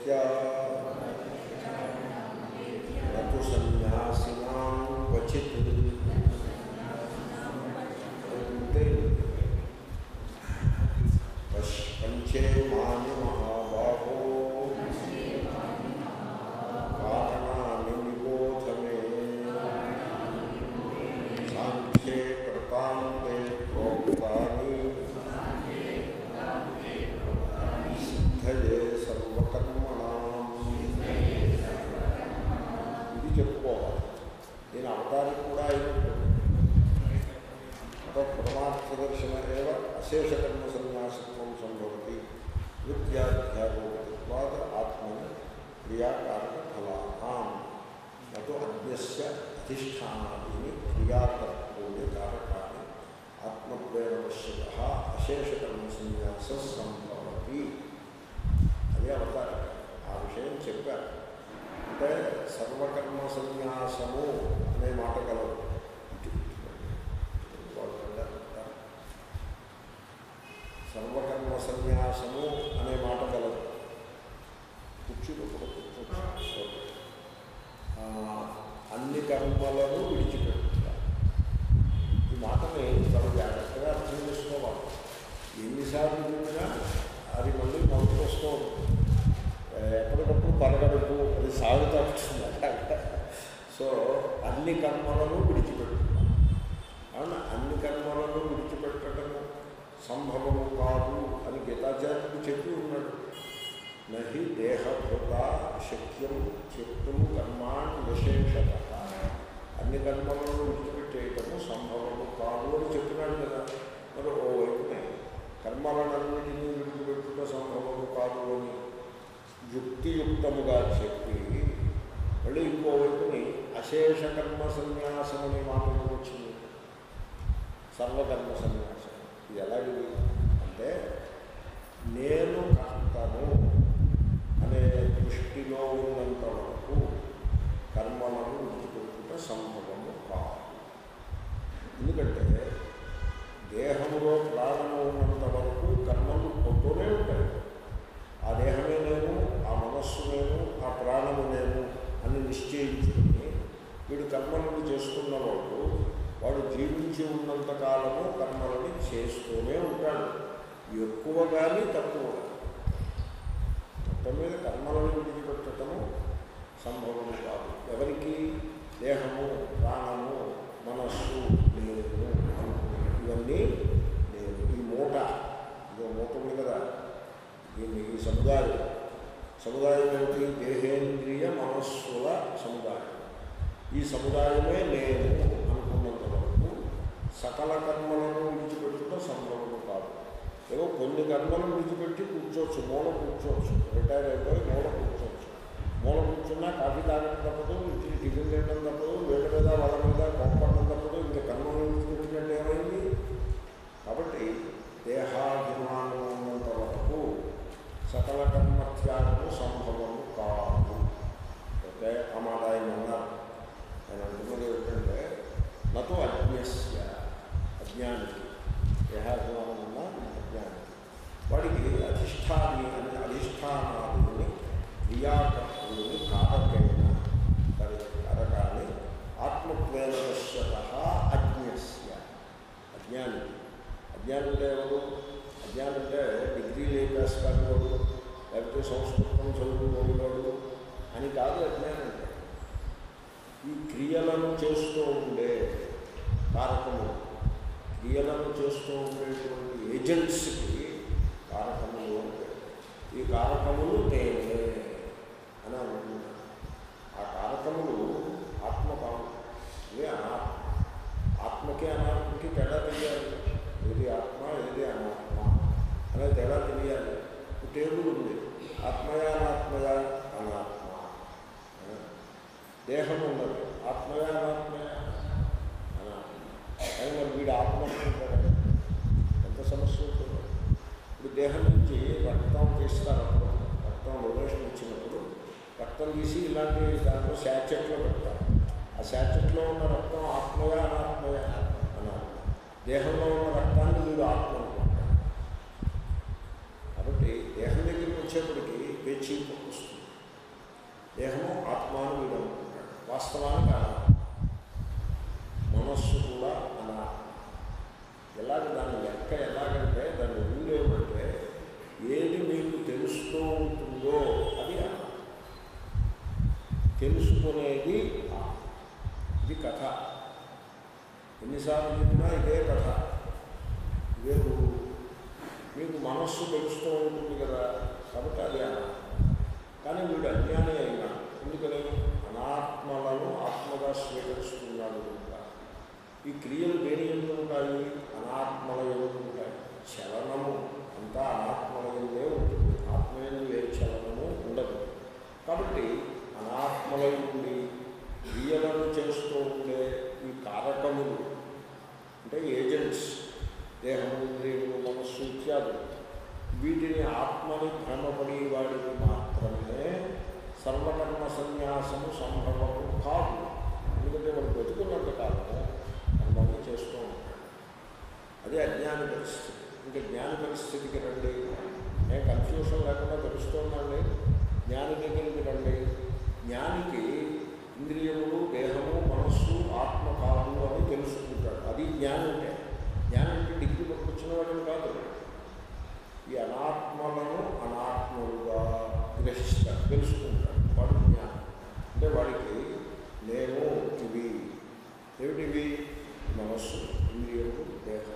నతు సన్యాసినాం క్వచిత్ అంతే పశ్- పంచే మాని మహాబాహో కారణాన్ని నిబోధమే సాంఖ్యే కృతాంతే ప్రోక్తాని సిద్ధయే సర్వకర్మణాం ఇది చెప్పుకోవాలి దీని అవతారం కూడా అయినట్టు అతో పరమార్థదర్శన ఏవ అశేషకర్మ సన్యాసత్వం సంభవతి విద్యాధ్యారోగత్వాద ఆత్మని క్రియాకారక ఫలానాం నటు అజ్ఞస్య అధిష్టానాన్ని క్రియాకర్తృని కారకాన్ని ఆత్మద్వేన పశ్యత అశేషకర్మ సన్యాస సంభవతి అదే అవతారం ఆ విషయం చెప్పారు అంటే సర్వకర్మ సన్యాసము అనే మాట కలదు వాళ్ళు అంటారు. సర్వకర్మ సన్యాసము అనే మాట కలదు కూర్చుని కూడా కూర్చోవచ్చు ఆ, అన్ని కర్మలను విడిచిపెట్టుట ఈ మాటని చాలా జాగ్రత్తగా అర్థం చేసుకోవాలి ఎన్నిసార్లు చెప్పినా అది మళ్ళీ మనకు వస్తూ ఉంటుంది ఆ, ఎప్పటికప్పుడు పరగడుపు అది సాగుతూ ఉంటుంది అలాగా. సో అన్ని కర్మలను విడిచిపెట్టుకుంటాం అవునా అన్ని కర్మలను విడిచిపెట్టడము సంభవము కాదు అని గీతాచార్యుడు చెప్పి ఉన్నాడు నహి దేహభృత శక్యం చెప్తుం కర్మాణి విశేషత అన్ని కర్మలను విడిచిపెట్టేయటము సంభవము కాదు అని చెప్పినాడు కదా మరి ఓ వైపునే కర్మలనన్నిటినీ విడిచిపెట్టుట సంభవము కాదు అని యుక్తియుక్తముగా చెప్పి మళ్ళీ ఇంకోవైపుని అశేష కర్మ సన్యాసం అనే మాట ఎందుకు వచ్చింది సర్వకర్మ సన్యాసం ఇది ఎలాంటిది అంటే నేను కర్తను అనే దృష్టిలో ఉన్నంత వరకు కర్మలను విడిచిపెట్టుట సంభవము కాదు ఎందుకంటే దేహంలో ప్రాణము ఉన్నంత వరకు కర్మలు పొందుతూనే ఉంటాయి ఆ దేహమే నేను ఆ మనస్సు నేను ఆ ప్రాణము నేను అని నిశ్చయించుకుని వీడు కర్మలను చేస్తున్నవాడు వాడు జీవించి ఉన్నంత కాలము కర్మలని చేస్తూనే ఉంటాడు ఎక్కువ కానీ తక్కువ కానీ. మొత్తం మీద కర్మలను విడిచిపెట్టడము సంభవము కాదు ఎవరికి దేహము ప్రాణము మనస్సు నేను అనుకునే ఇవన్నీ నేను ఈ మూట ఇదో మూట ఉంది కదా దీన్ని ఈ సముదాయం సముదాయం ఏమిటి దేహేంద్రియ మనస్సుల సముదాయం ఈ సముదాయమే నేను అనుకున్నంత వరకు సకల కర్మలను విడిచిపెట్టుట సంభవము కాదు ఏవో కొన్ని కర్మలను విడిచిపెట్టి కూర్చోవచ్చు మూల కూర్చోవచ్చు రిటైర్ అయిపోయి మూల కూర్చోవచ్చు మూల కూర్చున్నా కాఫీ తాగడం తప్పదు ఇడ్లీ టిఫిన్ తినడం తప్పదు వేళ్ళ మీద వాళ్ళ మీద కోపడడం తప్పదు ఇంకా కర్మలను విడిచిపెట్టినట్టు ఏమైంది కాబట్టి దేహాభిమానం ఉన్నంత వరకు సకల కర్మత్యాగము సంభవము కాదు ఓకే ఆ మాట ఆయన అన్నారు ఆయన అంటున్నది ఏమిటంటే నతో అజ్ఞస్య అజ్ఞానికి దేహాభిమానం ఉన్న అజ్ఞానికి వాడికి అధిష్టాని అని అధిష్టానాన్ని క్రియాకర్తని కారకైన కారకాన్ని ఆత్మత్వేన పశ్యత అజ్ఞస్య అజ్ఞానికి అజ్ఞానం అంటే ఎవరు అజ్ఞానం అంటే డిగ్రీ లేపాస్ కానివాడు లేకపోతే సంస్కృతం చదువుకోనివాడు అని కాదు అజ్ఞానం అంటే ఈ క్రియలను చేస్తూ ఉండే కారకము క్రియలను చేస్తూ ఉండేటువంటి ఏజెంట్స్కి కారకములు ఉంటాయి ఈ కారకములు నేనే అని అనుకుంటున్నాను ఆ కారకములు ఆత్మ కావు ఇవే అనాత్మ ఆత్మకి అనాత్మకి తేడా తెలియాలి ఏది ఆత్మ ఏది అనాత్మ అనే తేడా తెలియాలి ఈ టేబుల్ ఉంది ఆత్మయ అనాత్మయ అనాత్మ ఆ? దేహం ఉన్నది ఆత్మయ అనాత్మయ అనాత్మ కానీ మరి వీడు ఆత్మ అనుకుంటాడు ఎంత సమస్య అవుతుందో ఇప్పుడు దేహం నుంచి రక్తం తీస్తారు అప్పుడు రక్తం డొనేషన్ ఇచ్చినప్పుడు రక్తం తీసి ఇలాంటి దాంట్లో శాచెట్లో పెడతారు ఆ శాచెట్లో ఉన్న రక్తం ఆత్మయ అనాత్మయ అనాత్మ దేహంలో ఉన్న రక్తాన్ని వీడు ఆత్మ అనుకుంటాడు కాబట్టి దేహం దగ్గరికి వచ్చేప్పటికి పేచీ వస్తుంది ఎన్నిసార్లు చెప్పినా ఇదే కథ ఇదే గురువు మీకు మనస్సు తెలుస్తూ ఉంటుంది కదా కాబట్టి అది అనాత్మ కానీ వీడు అజ్ఞాని అయినా ఎందుకని అనాత్మలను ఆత్మగా స్వీకరిస్తున్నాడు కనుక ఈ క్రియలు దేని ఎందు ఉంటాయి అనాత్మల ఎందు ఉంటాయి చలనము అంతా అనాత్మల ఎందే ఉంటుంది ఆత్మయందు ఏ చలనము ఉండదు కాబట్టి అనాత్మల నుండి క్రియలను చేస్తూ ఉండే ఈ కారకములు అంటే ఏజెంట్స్ దేహము ఇంద్రియములు మనస్సు ఇత్యాదులు వీటిని ఆత్మని భ్రమపడి వాడికి మాత్రమే సర్వకర్మ సన్యాసము సంభవము కాదు ఎందుకంటే వాడు బతుకున్నంత కాలము కర్మని చేస్తూ ఉంటాడు అదే అజ్ఞాన పరిస్థితి ఇంకా జ్ఞాన పరిస్థితికి రండి నేను కన్ఫ్యూషన్ లేకుండా తెలుస్తోందండి జ్ఞాని దగ్గరికి రండి జ్ఞానికి ఇంద్రియములు దేహము మనస్సు ఆత్మ కాదు అని తెలుసుకుంటాడు అది జ్ఞానం అంటే జ్ఞానం అంటే డిగ్రీ పట్టుకొచ్చిన వాడు కాదు ఈ అనాత్మలను అనాత్మలుగా గ్రహిస్తాడు తెలుసుకుంటాడు వాడు జ్ఞానం అంటే వాడికి నేను ఇవి ఏమిటివి మనస్సు ఇంద్రియము దేహం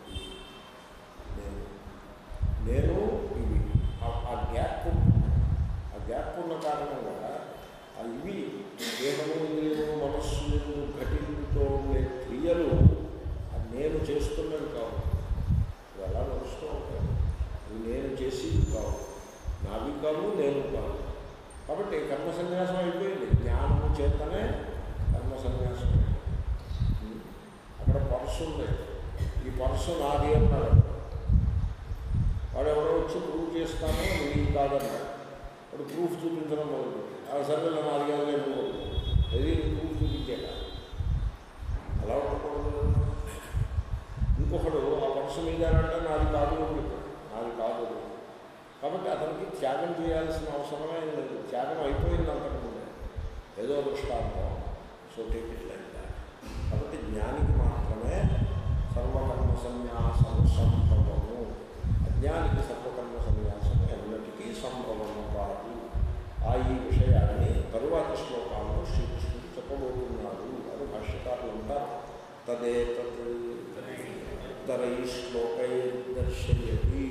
నేను నేను ఇవి ఆ- ఆ గ్యాప్ ఉంటుంది. ఆ గ్యాప్ ఉన్న కారణంగా ఆ ఇవి దేహము ఇంద్రియము మనస్సు ఘటింపుతో ఉండే క్రియలు అది నేను చేస్తున్నవి కావు ఇవి ఎలా నడుస్తూ ఉంటాయి ఇవి నేను చేసి కావు నావి కావు నేను కావు కాబట్టి కర్మ సన్యాసం అయిపోయింది జ్ఞానము చేతనే కర్మ సన్యాసం ఉం. అక్కడ పర్సు ఉంది ఈ పర్సు నాది అన్నాడు వాడు ఎవరో వచ్చి ప్రూవ్ చేస్తాను నీ కాదన్నాడు వాడు ప్రూఫ్ చూపించడం మొదలు ఆ సర్వేలో నాది కాదు నేను ఏది ప్రూఫ్ చూపించాక అలా ఉండకూడదు ఇంకొకడు ఆ పర్సు మీద అంటే నాది కాదు అని చెప్పాడు నాది కాదు అని. కాబట్టి అతనికి త్యాగం చేయాల్సిన అవసరమే లేదు త్యాగం అయిపోయింది అంతకుముందే ఏదో దృష్టాంతం so take it like that కాబట్టి జ్ఞానికి మాత్రమే సర్వకర్మ సన్యాసము సంభవము అజ్ఞానికి సర్వకర్మ సన్యాసము ఎన్నటికీ సంభవము కాదు ఆ ఈ విషయాన్ని తరువాతి శ్లోకాల్లో శ్రీకృష్ణుడు చెప్పబోతున్నాడు అని భాష్యకారులు ఉంటారు తదే తత్ ఉత్తరై శ్లోకై దర్శయతి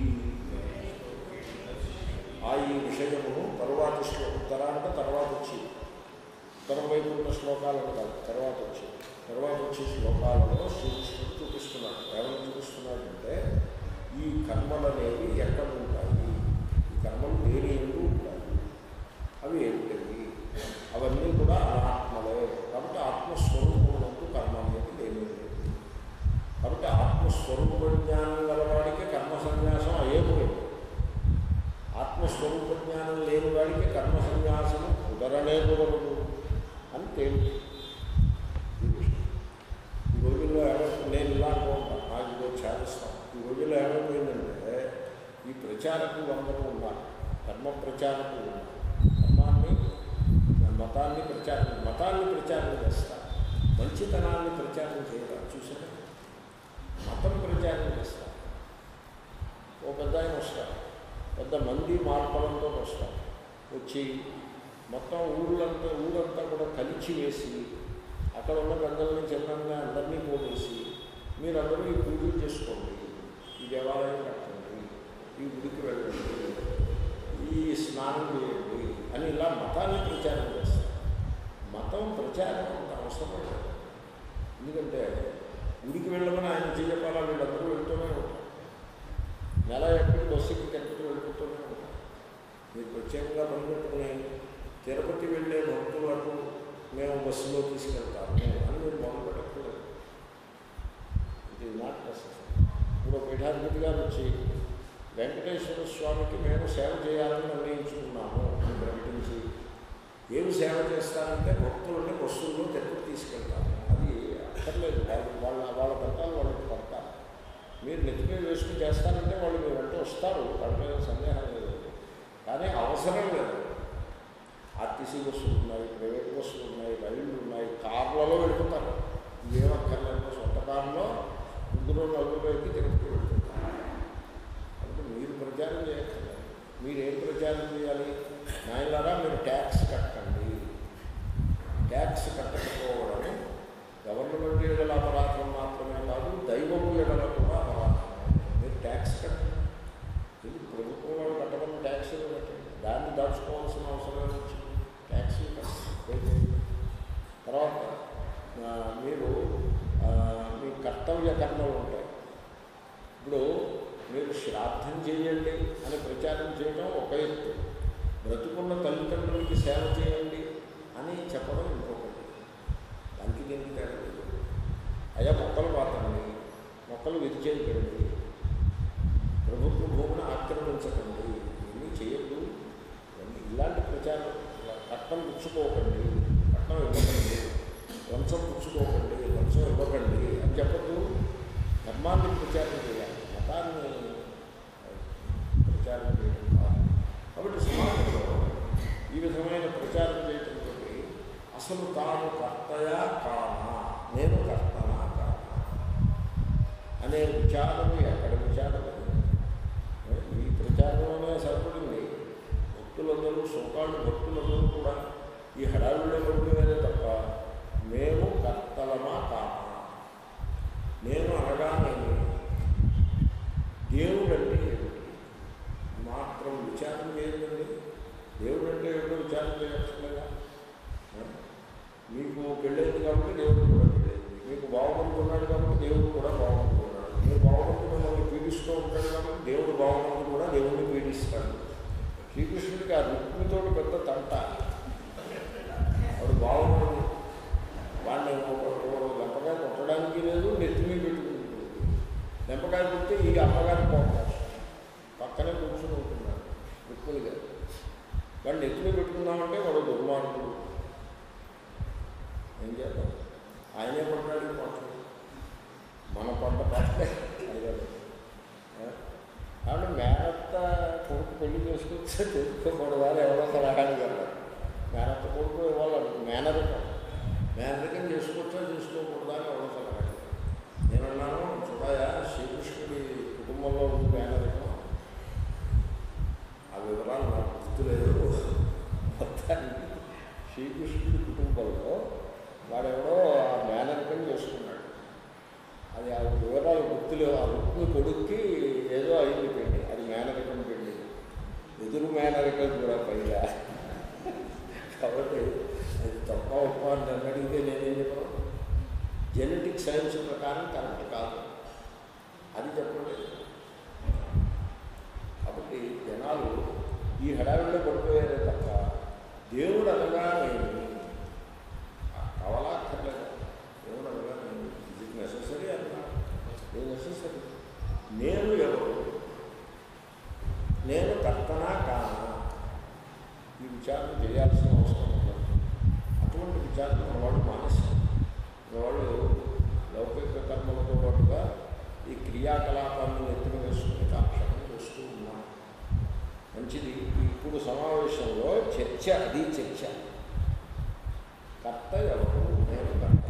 ఆ ఈ విషయమును తరువాతి శ్లో ఉత్తర అంటే తర్వాత వచ్చి ఉత్తరం వైపు ఉన్న శ్లోకాలను కాదు తర్వాత వచ్చి తర్వాత వచ్చే శ్లోకాలలో శ్రీకృష్ణుడు చూపిస్తున్నాడు ఏమని చూపిస్తున్నాడంటే ఈ కర్మలు అనేవి ఎక్కడ ఉంటాయి ఈ కర్మలు దేని ఎందు ఉంటాయి అవి ఏమిటవి అవన్నీ కూడా అనాత్మలే కాబట్టి ఆత్మస్వరూపమునందు కర్మ అనేది లేని లేదు కాబట్టి ఆత్మస్వరూప జ్ఞానం గలవాడికి కర్మ సన్యాసం అయ్యేపోయింది ఆత్మస్వరూప జ్ఞానం లేని వాడికి కర్మ సన్యాసం కుదరనే కుదరదు అని తేలింది ఈ విషయం. ఈ రోజుల్లో ఏమైనా నేను ఇలా అనుకుంటాను నాకు ఇదో ఛాదిస్తాను ఈ రోజుల్లో ఏమైపోయిందంటే ఈ ప్రచారకులు అందరూ ఉన్నారు కర్మ ప్రచారకులు ఉన్నారు కర్మాన్ని మతాన్ని ప్రచారం మతాన్ని ప్రచారం చేస్తారు మంచితనాన్ని ప్రచారం చేయడం చూసారా మతం ప్రచారం చేస్తారు ఓ పెద్ద ఆయన వస్తారు పెద్ద మంది మార్పలంతో వస్తారు వచ్చి మొత్తం ఊళ్ళంతా ఊరంతా కూడా కలిచి వేసి అక్కడ ఉన్న పెద్దల్ని చిన్నంగా అందరినీ పోగేసి మీరందరూ ఈ పూజలు చేసుకోండి ఈ దేవాలయం కట్టండి ఈ గుడికి వెళ్ళండి ఈ స్నానం చేయండి అని ఇలా మతాన్ని ప్రచారం చేస్తారు మతం ప్రచారం అంత అవసరం లేదు ఎందుకంటే గుడికి వెళ్ళమని ఆయన చెప్పాలా వీళ్ళందరూ వెళ్తూనే ఉంటారు నెల ఎక్కడికి బస్సుకి తిరుపతి వెళ్ళిపోతూనే ఉంటారు మీరు ప్రత్యేకంగా పనిపెట్టుకుని తిరుపతి వెళ్ళే భక్తులకు మేము బస్సులో తీసుకెళ్తాము అని మీరు మొదలు పెట్టకూడదు ఇది నాట్ నెసరీ ఇప్పుడు పీఠాధిపతి గారు వచ్చి వెంకటేశ్వర స్వామికి మేము సేవ చేయాలని నిర్ణయించుకున్నాము అని ప్రకటించి ఏమి సేవ చేస్తారంటే భక్తులని బస్సుల్లో తిరుపతి తీసుకెళ్తాము అది అక్కర్లేదు వాళ్ళు వాళ్ళ వాళ్ళ పట్టాలు వాళ్ళకి పడతారు మీరు నెత్తిపై వేసుకుని చేస్తారంటే వాళ్ళు మీ వెంట వస్తారు దాంట్లో సందేహం లేదు కానీ అవసరం లేదు ఆర్టీసీ బస్సులు ఉన్నాయి ప్రైవేట్ బస్సులు ఉన్నాయి రైళ్లు ఉన్నాయి కార్లలో వెళ్ళిపోతారు ఏమక్కర్లేదు సొంత కారులో ముగ్గురు నలుగురు ఎక్కి తిరుపతి వెళ్తుంటారు కాబట్టి మీరు ప్రచారం చేయక్కర్లేదు మీరు ఏం ప్రచారం చేయాలి నాయనలారా మీరు ట్యాక్స్ కట్టండి ట్యాక్స్ కట్టకపోవడం గవర్నమెంట్ ఏదైనా అపరాధం మాత్రమే కర్తవ్య కర్మలు ఉంటాయి ఇప్పుడు మీరు శ్రాద్ధం చేయండి అని ప్రచారం చేయడం ఒక ఎత్తు బ్రతుకున్న తల్లిదండ్రులకి సేవ చేయండి అని చెప్పడం ఇంకొకటి దానికి దీనికి తేడా లేదు అయ్యా మొక్కలు పాతండి మొక్కలు విరిచేయకండి ప్రభుత్వ భూమిని ఆక్రమించకండి ఇవన్నీ చేయొద్దు ఇవన్నీ ఇలాంటి ప్రచారం ఇలా కట్నం పుచ్చుకోకండి కట్నం ఇవ్వకండి లంచం పుచ్చుకోకండి లంచం ఇవ్వకండి అని చెప్పద్దు ధర్మాన్ని ప్రచారం చేయాలి మతాన్ని ప్రచారం చేయడం కాదు కాబట్టి సమాజంలో ఈ విధమైన ప్రచారం చేయటంతో అసలు తాను కర్తయా కానా నేను కర్తనా కానా అనే విచారము ఎక్కడ విచారం ఈ ప్రచారంలోనే సరిపడింది భక్తులందరూ సోకాళ్ళు భక్తులందరూ కూడా ఈ హడావిడిలో పడిపోయారే తప్ప మేము కర్తలమా కామా నేను అనగానేమి దేవుడు అంటే ఏమిటి మాత్రం విచారం చేయదండి దేవుడు అంటే ఏమిటో విచారం చేయవచ్చులేదా మీకు పెళ్ళైంది కాబట్టి దేవుడు కూడా పెళ్ళైంది మీకు బాగుపడుతున్నాడు కాబట్టి దేవుడు కూడా బాగుపడుతున్నాడు మీరు బాగుపడుతూ మిమ్మల్ని పీడిస్తూ ఉంటాడు కాబట్టి దేవుడు బాగుపడుతూ కూడా దేవుడిని పీడిస్తాడు శ్రీకృష్ణుడికి ఆ రుక్మితో పెద్ద తంట వాడు బాగున్నాడు వాడిని లెంపకాయ కొట్టడానికి లేదు నెత్తిమీ పెట్టుకుంటుంది లెంపకాయ కొడితే ఈ అమ్మగారి కోపం పక్కనే కూర్చుని ఉంటున్నాడు రుక్మిణి గారు వాడిని నెత్తిమీ పెట్టుకుందామంటే వాడు దుర్మార్గుడు ఏం చేద్దాం ఆయనే పడ్డాడు పట్టు మన పంట పట్టే అయ్యాడు కాబట్టి మేనత్త కొడుకు పెళ్లి చేసుకొస్తే తెలుసుకోకూడదాలు ఎవరో సలహాలు కదా మేనత్త కొడుకు ఇవ్వాలి మేనరికం మేనరికం చేసుకోవచ్చా చేసుకోకూడదా అని ఎవరో సలహాలు నేనున్నాను చూడాయా శ్రీకృష్ణుడి కుటుంబంలో ఉంది మేనరికం ఆ వివరాలు నాకు గుర్తులేదు మొత్తానికి శ్రీకృష్ణుడి కుటుంబంలో వాడెవడో ఆ మేనరికం చేసుకున్నాడు అది ఆ వివరాలు గుర్తులేవు ఆ రుక్మి కొడుక్కి ఏదో అయింది పెళ్ళి అది మేనరికం పెళ్ళి ఎదురు మేనరికం కూడా పైగా కాబట్టి అది తప్ప ఉప్ప అని అడిగితే నేనేం చెప్పను జెనెటిక్ సైన్స్ ప్రకారం కరెక్ట్ కాదు అది చెప్పండి కాబట్టి జనాలు ఈ హడావిడిలో పడిపోయారే తప్ప దేవుడు అనగా నేను కావాలా అక్కర్లేదు దేవుడు అనగా నేను ఇది నెససరీ అన్నా ఇది నెససరీ నేను ఎవరు నేను కర్తనా కానా ఈ విచారణ చేయాల్సిన అవసరం ఉండదు అటువంటి విచారణ మన వాళ్ళు మానేస్తారు మన వాళ్ళు లౌకిక కర్మలతో పాటుగా ఈ క్రియాకలాపాలను ఎత్తున వేసుకుని కాక్షణం చేస్తూ ఉన్నాం మంచిది ఇప్పుడు సమావేశంలో చర్చ అది చర్చ కర్త ఎవరు నేను కర్త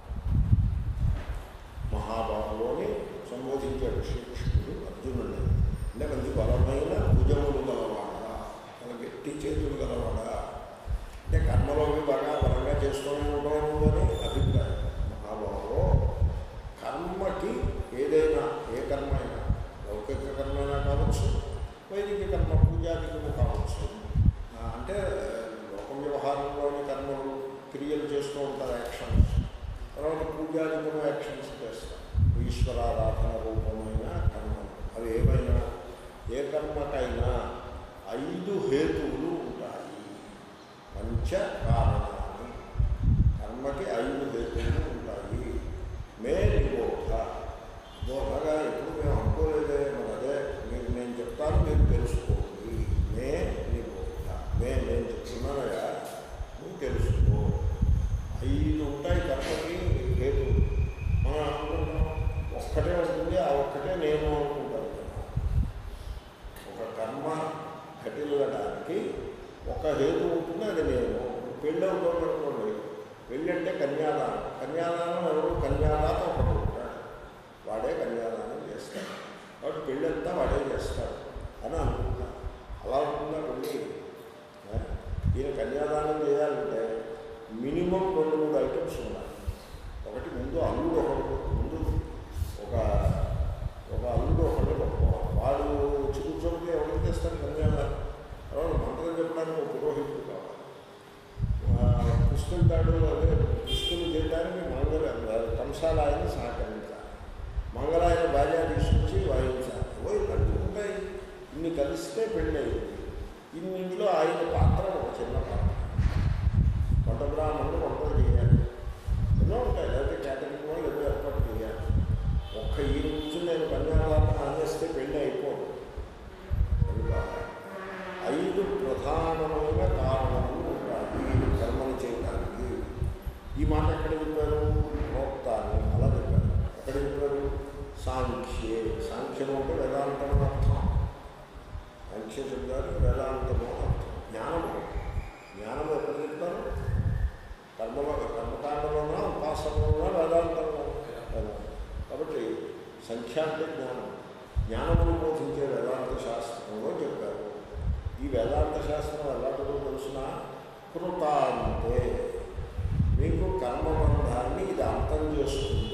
మహాభావంలోని సంబోధించాడు శ్రీకృష్ణుడు అర్జునుడిని అంటే మంచి బలమైన భుజములు గలవాడా తన గట్టి చేతులు గలవాడా అంటే కర్మలోకి బాగా బలంగా చేసుకొని ఉండడం అని అభిప్రాయం మహాభావంలో కర్మకి ఏదైనా ఏ కర్మ అయినా లౌకిక కర్మ అయినా కావచ్చు వైదిక కర్మ పూజాదికము కావచ్చు ఆ, అంటే లోక వ్యవహారంలోని కర్మలు క్రియలు చేస్తూ ఉంటారు యాక్షన్స్ తర్వాత పూజాదికము యాక్షన్స్ చేస్తారు ఈశ్వరారాధన రూపమైన కర్మలు అవి ఏమైనా ఏ కర్మకైనా ఐదు హేతువులు ఉంటాయి పంచ కారణాలు కర్మకి ఐదు హేతువులు ఉంటాయి మే నిబోధ బోధగా ఎప్పుడు మేము అనుకోలేదే మరి అదే మీరు నేను చెప్తాను మీరు తెలుసుకోండి మే నిబోధ మే నేను చెప్తున్నానయా నువ్వు తెలుసుకో ఐదు ఉంటాయి కర్మకి హేతు మనం అనుకుంటాం ఒక్కటే ఉంటుంది ఆ ఒక్కటే నేను అనుకుంటాను ఒక కర్మ ఘటిల్లడానికి ఒక హేతు ఉంటుంది అది నేను పెళ్ళి పెళ్ళి అయింది ఇన్నింట్లో ఆయన పాత్ర ఒక చిన్న పాత్ర వంట బ్రాహ్మణులు వంటలు చేయాలి ఎన్నో ఉంటాయి లేకపోతే క్యాటరింగ్ వాళ్ళు ఏదో ఏర్పాటు చేయాలి ఒక్క ఈ నుంచి నేను కన్యాదానం అందిస్తే పెళ్ళి అయిపోదు కనుక ఐదు ప్రధానమైన కారణములు ఉన్నాయి కర్మలు చేయడానికి ఈ మాట ఎక్కడ చెప్పారు మోక్తాన్ని అలా చెప్పారు ఎక్కడ చెప్పారు సాంఖ్యే సాంఖ్యం అంటే వేదాంతం అని అర్థం సాంఖ్య శబ్దానికి వేదాంతము అని అర్థం జ్ఞానము జ్ఞానము ఎక్కడ చెప్తారు కర్మలో కర్మకాండలోనా ఉపాసనలోనా వేదాంతంలో వేదాంతం కాబట్టి సంఖ్య అంటే జ్ఞానం జ్ఞానమును బోధించే వేదాంత శాస్త్రంలో చెప్పారు ఈ వేదాంత శాస్త్రం ఎలాంటిదో తెలిసిన కృతాంతే మీకు కర్మబంధాన్ని ఇది అంతం చేస్తుంది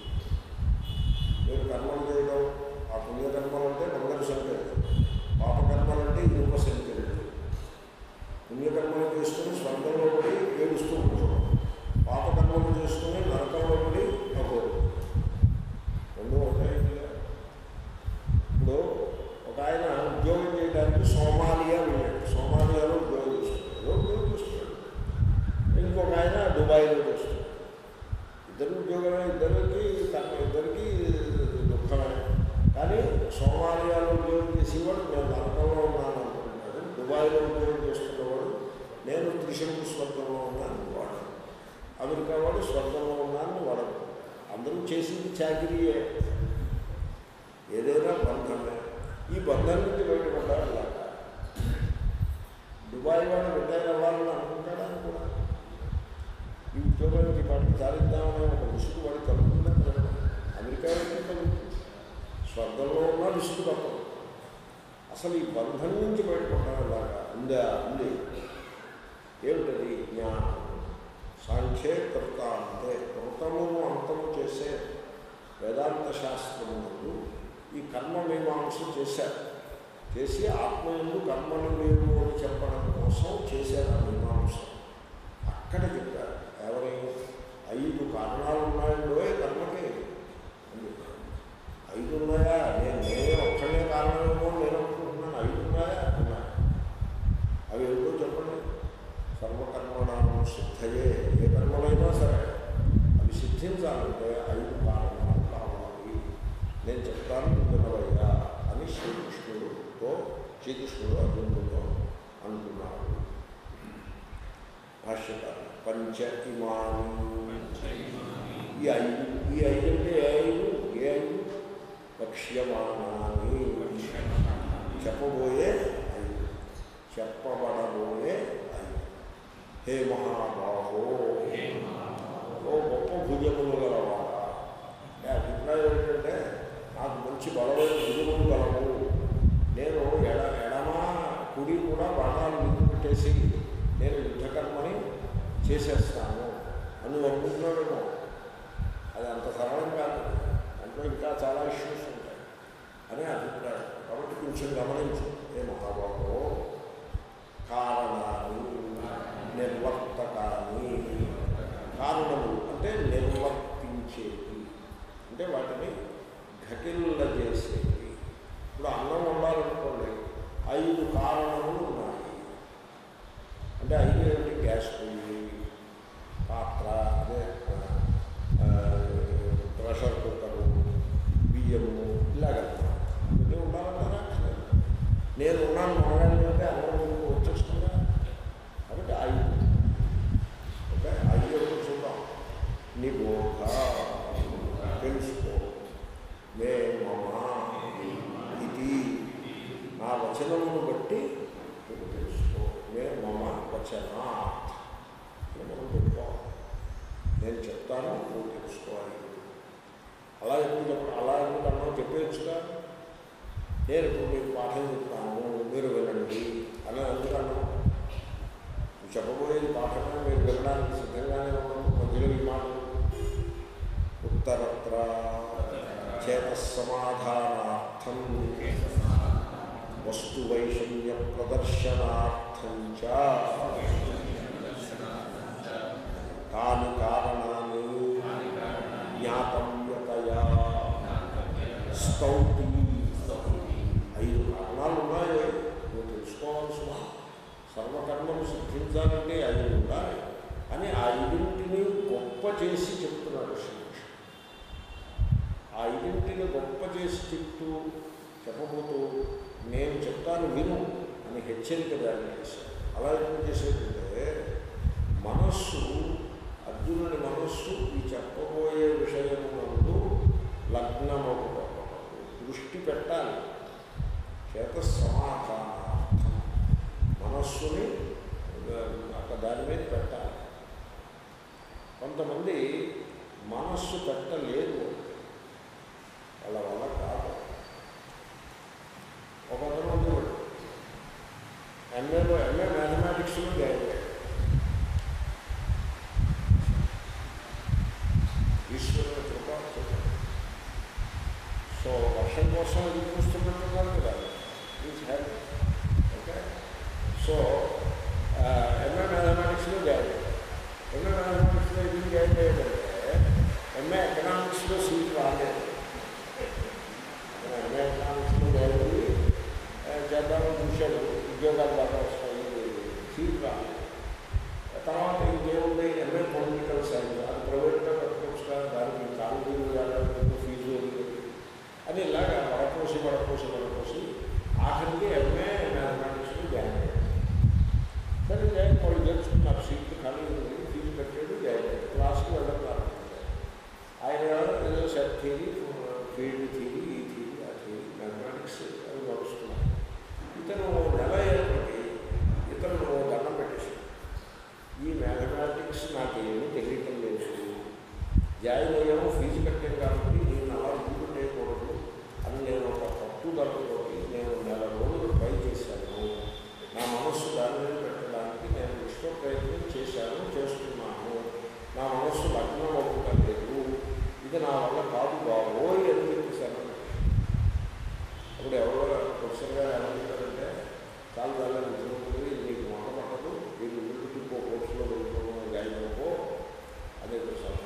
మీరు కర్మలు చేయడం ఆ పుణ్యకర్మలు అంటే బంగారు సంఖ్యలు పాపకర్మలు అంటే ఇనుప సంఖ్యలు పుణ్యకర్మలు చేసుకుని స్వర్గంలో పడి ఏడుస్తూ ఉంటాం పాపకర్మలు చేసుకుని నరకంలో పడి అవ్వదు రెండు ఒకటే ఇప్పుడు ఒక ఆయన ఉద్యోగం చేయడానికి సోమాలియా వెళ్ళాడు సోమాలియాలో ఉద్యోగం చేస్తున్నాడు ఏదో ఉద్యోగం చేస్తున్నాడు ఇంకొక ఆయన దుబాయ్లో చేస్తున్నాడు ఇద్దరు ఉద్యోగమే ఇద్దరికి కర్మ ఇద్దరికి దుఃఖమే కానీ సోమాలియాలో ఉద్యోగం చేసేవాడు నేను నరకంలో ఉన్నాను అనుకుంటున్నాడు దుబాయ్లో ఉద్యోగం చేస్తున్నవాడు నేను త్రిశంకు స్వర్గంలో ఉన్నాను వాడు అమెరికా వాడు స్వర్గంలో ఉన్నాను వాడు అందరూ చేసింది చాకరీయే ఏదైనా బంధమే ఈ బంధం నుంచి బయటపడ్డాడు అలాగా దుబాయ్ వాడు రిటైర్ అవ్వాలని అనుకుంటాడా కూడా ఈ ఉద్యోగానికి పాటికి సాధిద్దామనే ఒక విసుగు వాడి కలుగుతుందా కలగదు అమెరికా అయితే కలుగుతుంది స్వర్గంలో ఉన్న విసుగు తప్పదు అసలు ఈ బంధం నుంచి బయటపడ్డాడు అలాగా ఉందా ఉంది ఏమిటది జ్ఞానం సాంఖ్యే కృత అంటే కృతమును అంతము చేసే వేదాంత శాస్త్రములు ఈ కర్మ మీమాంస చేశారు చేసి ఆత్మయందు కర్మలు లేవు అని చెప్పడం కోసం చేశారు ఆ మీమాంస అక్కడ చెప్పారు ఎవరి ఐదు కారణాలు ఉన్నాయండో కర్మకి అని చెప్పారు ఐదు ఉన్నాయా నేను నేనే ఒక్కడే కారణమేమో నేను అనుకుంటున్నాను ఐదు ఉన్నాయా ఉన్నాయి అవి ఏమిటో చెప్పండి సర్వకర్మణాను సిద్ధయే ఏ కర్మలైనా సరే అవి సిద్ధించాలంటే ఐదు కారణాలు కావాలి నేను చెప్తాను వినవయ్యా అని శ్రీకృష్ణుడుతో శ్రీకృష్ణుడు అర్జునుడితో అంటున్నాడు భాష్యకారు పంచ ఇమాని ఈ ఐదు ఈ ఐదు అంటే ఏ ఐదు ఏ ఐదు లక్ష్యమానాన్ని చెప్పబోయే ఐదు చెప్పబడబోయే ఐదు హే మహాబాహో ఓ గొప్ప భుజములు గలవాడా నా అభిప్రాయం ఏంటంటే నాకు మంచి బలమైన భుజములు గలవు నేను ఎడ ఎడమ కుడి కూడా బాణాలు ముందు పెట్టేసి నేను యుద్ధకర్మని చేసేస్తాను అని అనుకుంటున్నాడేమో అది అంత సరళం కాదు దాంట్లో ఇంకా చాలా ఇష్యూస్ ఉంటాయి అనే అభిప్రాయం కాబట్టి కొంచెం గమనించు ఏ మహాబాబు కారణాలు నిర్వర్తకాన్ని కారణములు అంటే నిర్వర్తించేవి అంటే వాటిని ఘటిల్ల చేసేవి ఇప్పుడు అన్నం వండాలనుకోండి ఐదు కారణములు ఉన్నాయి అంటే ఐదు ఏమిటి గ్యాస్ పొయ్యి పాత్ర అదే ఆ, ప్రెషర్ కుక్కరు బియ్యము ఇలాగ ఇవన్నీ ఉండాలంటారా అక్కర్లేదు. నేను ఉన్నాను మనగాని అంటే అన్నం మీకు వచ్చేస్తుందా కాబట్టి ఐదు ఓకే ఐదు ఎప్పుడు చూద్దాం నిబోధ తెలుసుకో మే మమ ఇది నా వచనమును బట్టి నువ్వు తెలుసుకో మే మమ వచనాత్ అని మనం పెట్టుకోవాలి నేను చెప్తాను నువ్వు తెలుసుకోవాలి అలా ఎప్పుడు చెప్ప అలా ఎందుకు అన్నావు చెప్పేయచ్చుగా నేను ఇప్పుడు మీకు పాఠం చెప్తాను మీరు వినండి అని ఎందుకు అన్నావు నువ్వు చెప్పబోయేది పాఠమే మీరు వినడానికి సిద్ధంగానే ఉన్నాను మధ్యలో ఈ మాటలు ఉత్తరత్ర చేతసమాధానార్థం వస్తువైషమ్య ప్రదర్శనార్థం చ తాని కారణాన్ని జ్ఞాతవ్యతయా స్తౌతి ఐదు కారణాలు ఉన్నాయి కర్మను సిద్ధించాలంటే అది ఉండాలి అని ఆ ఐదింటిని గొప్ప చేసి చెప్తున్నాడు శ్రీకృష్ణ ఆ ఐదింటిని గొప్ప చేసి చెప్తూ చెప్పబోతూ నేను చెప్తాను విను అని హెచ్చరిక దాన్ని చేశాను అలా ఎందుకు చేసేటంటే మనస్సు అర్జునుడి మనస్సు ఈ చెప్పబోయే విషయమునందు లగ్నమవుతాడు దృష్టి పెట్టాలి చేత సమాధానార్థం మనస్సుని ఆ, అక్కడ దాని మీద పెట్టాలి కొంతమంది మనస్సు పెట్టలేదు వాళ్ళ వల్ల కాదు ఒక అతను ఉండేవాడు ఎంఏలో ఎంఏ మ్యాథమెటిక్స్లో జాయిన్ అయ్యాడు ఈశ్వరుని కృప చూడండి. సో వర్షం కోసం ఎదురు చూస్తున్నట్టున్నారు కదా is happy okay so MA మ్యాథమెటిక్స్లో జాయిన్ అయ్యాడు ఎంఏ మ్యాథమెటిక్స్లో ఎందుకు జాయిన్ అయ్యాడంటే ఎంఏ ఎకనామిక్స్లో సీట్ రాలేదు ఎంఏ ఎకనామిక్స్లో జాయిన్ అయ్యి ఆ, చేద్దామని చూశాడు ఉద్యోగాలు బాగా వస్తాయి సీట్ రాలేదు తర్వాత ఇంకేముంది ఎంఏ పొలిటికల్ సైన్స్ అది ప్రైవేట్గా కట్టుకోవచ్చు కదా దానికి కాలేజీలు వెళ్ళడానికి ఫీజు ఉంది. అని ఇలాగా వడపోసి వడపోసి వడపోసి ఆఖరికి ఎంఏ మ్యాథమెటిక్స్లో జాయిన్ అయ్యాడు సరే జాయిన్ వాళ్ళు చేర్చుకున్నారు సీట్లు ఖాళీ ఉంది ఫీజు కట్టాడు జాయిన్ అయ్యాడు క్లాస్కి వెళ్ళడం ప్రారంభించాడు ఆయన ఏదో సెట్ థియరీ ఫీల్డ్ థియరీ ఈ థియరీ ఆ థియరీ మ్యాథమెటిక్స్ అవి నడుస్తున్నాయి ఇతను నెల అయ్యేప్పటికీ ఇతను దండం పెట్టేశాడు ఈ మ్యాథమెటిక్స్ నాకు ఏమీ తెలియటం లేదు జాయిన్ అయ్యాము ఫీజు కట్టాను కాబట్టి నేను అలా ముందుండేయకూడదు అని నేను ఒక పట్టుదలతో నేను నెల రోజులు ట్రై చేశాను నా మనస్సు దాని మీద పెట్టడానికి నేను విశ్వ ప్రయత్నం చేశాను చేస్తున్నాను నా మనస్సు లగ్నం అవ్వటం లేదు ఇది నా వల్ల కాదు బాబోయ్ అని చెప్పేశాను అప్పుడు ఎవరో ప్రొఫెసర్ గారు ఏమంటారంటే చాలా చాలా నిజమవుతుంది నీకు మొన్న పట్టదు నీకు ఇంటికి ఇంకో కోర్సులో వెళ్ళిపోవడం జాయిన్ అయిపో అదే సలహా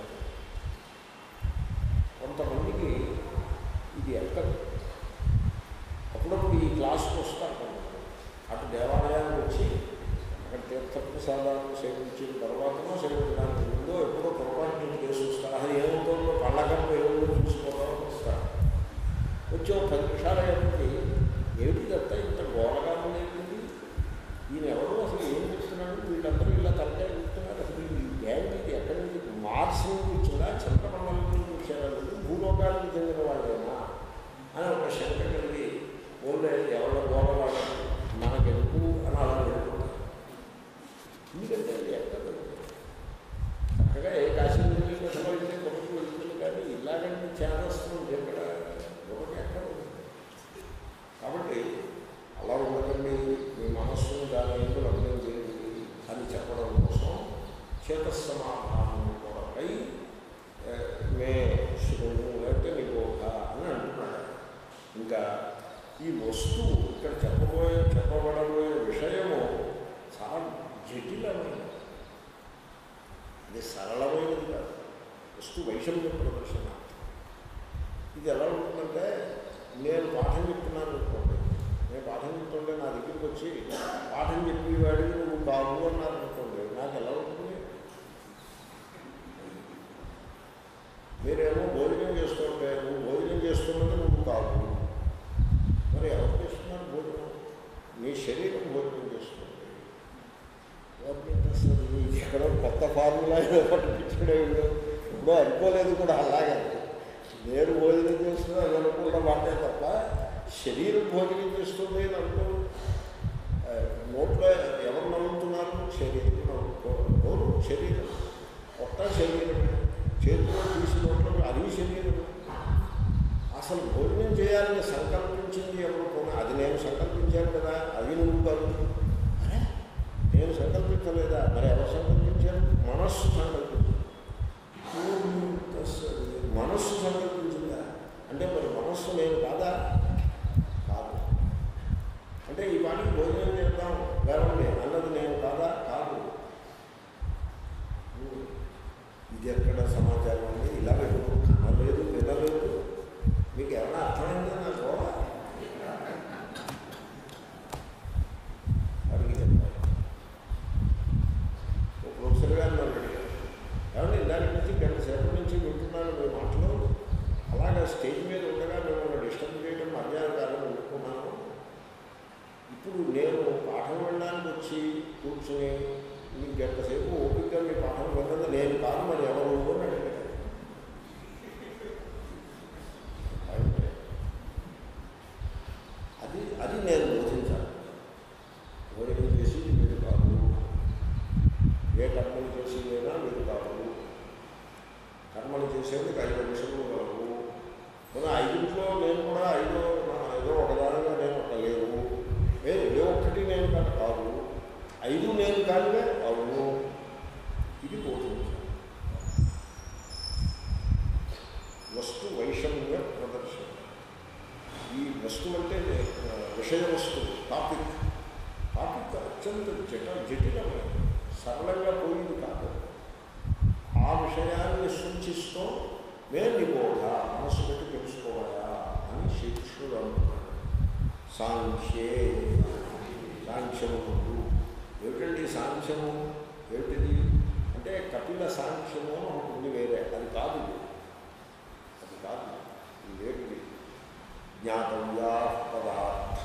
కొంతమందికి ఇది ఎక్కదు అప్పుడప్పుడు ఈ క్లాస్కి వస్తారు కొంతమంది. అటు దేవాలయానికి వచ్చి అక్కడ తీర్థప్రసాదాలను సేవించిన తర్వాతనో సేవించడానికి ముందో ఎప్పుడో పొరపాటు చేసి వస్తారు అది ఏమవుతుందో పళ్ళకప్పు ఏమవుతుందో చూసుకోవడం వస్తారు వచ్చి ఒక పది నిమిషాలు అయ్యేప్పటికీ ఏమిటి తప్ప ఇంత గోడగా ఉండేది ఈయన ఎవరు అసలు ఏం చెప్తున్నాడు వీళ్ళందరూ ఇలా తలకాయ చెప్తున్నారు అసలు ఈ గ్యాంగ్ ఇది ఎక్కడి నుంచి మార్స్ నుంచి వచ్చిందా చంద్రమండలం నుంచి వచ్చారా వీళ్ళు? భూలోకానికి చెందిన వాళ్ళేనా అని ఒక శంక కలిగి ఓన్లీ ఎవరి గోడవాడు మనకెందుకు అని అలా వెళ్ళిపోతారు ఎందుకంటే అది ఎక్కదు చక్కగా ఏ కాశీ వెళ్ళి కష్టపడితే కొరకు వెళ్తుంది కానీ ఇలాగంటే చేదస్తుంది ఎక్కడ ఒకటి ఎక్కడ ఉంది. కాబట్టి అలా ఉండకండి మీ మనస్సును దాని ఎందుకు లగ్నం చేయండి అని చెప్పడం కోసం చేతస్సమాధానం కొరకై ఏ, మే శృణు లేకపోతే నిబోధ అని అంటున్నాడు ఇంకా ఈ వస్తువు ఇక్కడ చెప్పబోయే చెప్పబడబోయే విషయము చాలా జటిలమైనది ఇది సరళమైనది కాదు వస్తు వైషమ్య ప్రదర్శన ఇది ఎలా ఉంటుందంటే నేను పాఠం చెప్తున్నాను అనుకోండి నేను పాఠం చెప్తుంటే నా దగ్గరికి వచ్చి పాఠం చెప్పేవాడికి నువ్వు కాదు అన్నారు అనుకోండి నాకు ఎలా ఉంటుంది మీరేమో భోజనం చేస్తుంటే నువ్వు భోజనం చేస్తున్నది నువ్వు కాదు మరి ఎవరు చేస్తున్నారు భోజనం నీ శరీరం భోజనం చేస్తుంది ఎవరికి అసలు ఇది ఎక్కడో కొత్త ఫార్ములా ఏదో పట్టుపించడే ఇప్పుడు అనుకోలేదు కూడా అలాగే నేను భోజనం చేస్తున్నా అది అనుకున్న మాటే తప్ప శరీరం భోజనం చేస్తుంది అని అనుకో ఆ, నోట్లో ఎవరు నవ్వుతున్నారు శరీరం నవ్వుకోరు శరీరం కొత్త శరీరం చేతిలో తీసి నోట్లో అది శరీరం అసలు భోజనం చేయాలని సంకల్పించింది ఎవరు పోనీ అది నేను సంకల్పించాను కదా అది నువ్వు కాదు అరే నేను సంకల్పించలేదా మరి ఎవరు సంకల్పించారు మనస్సు సంకల్పించింది మనస్సు సంకల్పించిందా అంటే మరి మనస్సు నేను కాదా కాదు అంటే ఈ పాటికి భోజనం చేద్దాం లేవండి అన్నది నేను కాదా కాదు ఇది ఎక్కడ సమాచారం అండి ఇలా వెళ్ళదు కనలేదు వినలేదు మీకు ఏమైనా అర్థమైందా నా గోడ అడిగి చెప్పాలి వచ్చి కూర్చుని మీ గంటసేపు ఓపిక మీ పాఠం విన్నది నేను కాదు మరి ఎవరు అని అడిగాడు అంటే అది అది నేను బోధించాలి ఎవరికి చేసి మీరు కాదు ఏ కర్మలు చేసి అయినా మీరు కాదు కర్మలు చేసేందుకు ఐదు నిమిషములు కలవు మన ఐదింట్లో నేను కూడా ఐదో నా- ఏదో ఒకదానిగా నేను ఒక లేవు ఏ ఏ ఒక్కటి నేను కాదు కాదు ఐదు నేను కాదుగా అవును ఇది బోధించాలి వస్తు వైషమ్య ప్రదర్శన ఈ వస్తువు అంటే ఆ, విషయ వస్తువు టాపిక్ టాపిక్ అత్యంత జట జటిలమైనది సరళంగా పోయింది కాదు ఆ విషయాన్ని సూచిస్తూ మే నిబోధ మనసు పెట్టి తెలుసుకోవాలా అని శ్రీకృష్ణుడు అంటున్నాడు సాంఖ్యే సాంఖ్యము ముందు ఏమిటండి సాంఖ్యము ఏమిటిది అంటే కపిల సాంఖ్యము అని ఒకటి ఉంది వేరే అది కాదు ఇది. అది కాదు ఇది ఏమిటి జ్ఞాతవ్యా పదార్థ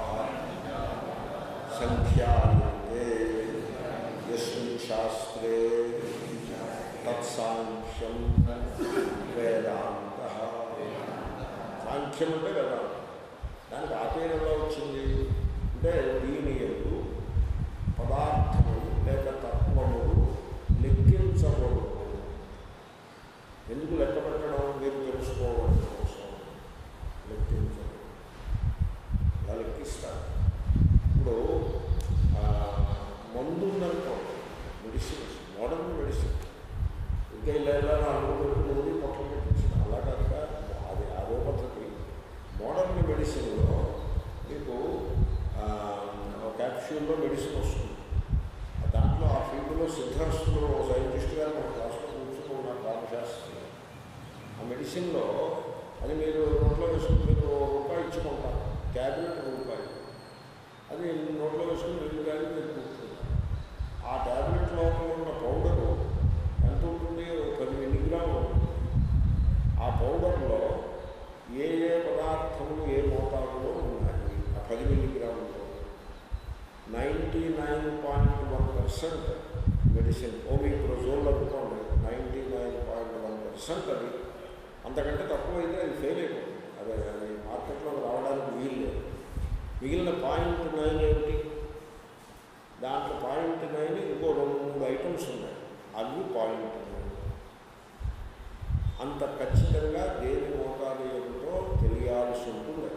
సంఖ్యాయతే యస్మిన్ శాస్త్రే తత్సాంఖ్యం వేదాంత సాంఖ్యం అంటే వేదాంతం దానికి ఆపేయంలో వచ్చింది అంటే దీని ఎందు పదార్థములు లేక తత్వములు లెక్కించకూడదు ఎందుకు లెక్క పెట్టడం మీరు తెలుసుకోవడం కోసం లెక్కించడం ఇలా లెక్కిస్తారు ఇప్పుడు ఆ, మందు ఉందనుకో మెడిసిన్ మోడర్న్ మెడిసిన్ ఇంకా ఇలా ఇలా నాలుగు రోజులు ఊరి పొట్టలు పెట్టించిన అలా కాక అది అదో పద్ధతి మోడర్న్ మెడిసిన్లో మీకు ఆ, ఒక క్యాప్సూల్లో మెడిసిన్ వస్తుంది దాంట్లో ఆ ఫీల్డ్లో సిద్ధాస్తులు ఓ సైంటిస్ట్ గారు మన క్లాస్లో కూర్చుని ఉన్నారు రామశాస్త్రి ఆ మెడిసిన్లో అది మీరు నోట్లో వేసుకుని మీరు ఓ రూపాయి ఇచ్చుకుంటారు ట్యాబ్లెట్ రూపాయి అది నోట్లో వేసుకుని రెండు గాలి మీరు కూర్చుంటారు ఆ ట్యాబ్లెట్ లోపల ఉన్న పౌడరు ఎంత ఉంటుంది ఒక పది మిల్లీగ్రాములు ఉంటుంది ఆ పౌడర్లో ఏ ఏ పదార్థములు ఏ మోతాదులో ఉన్నాయి ఆ పది మిల్లీగ్రాములు ninety nine point one percent medicine ఓమిక్రోజోల్ అనుకోండి ninety nine point one percent అది అంతకంటే తక్కువైతే అది ఫెయిల్ అయిపోతుంది అదే అది మార్కెట్లో రావడానికి వీలు లేదు మిగిలిన పాయింట్ నైన్ ఏమిటి దాంట్లో పాయింట్ నైన్ ఇంకో రెండు మూడు ఐటమ్స్ ఉన్నాయి అవి పాయింట్ నైన్ అంత ఖచ్చితంగా దేని మోతాదు ఏమిటో తెలియాల్సి ఉంటుంది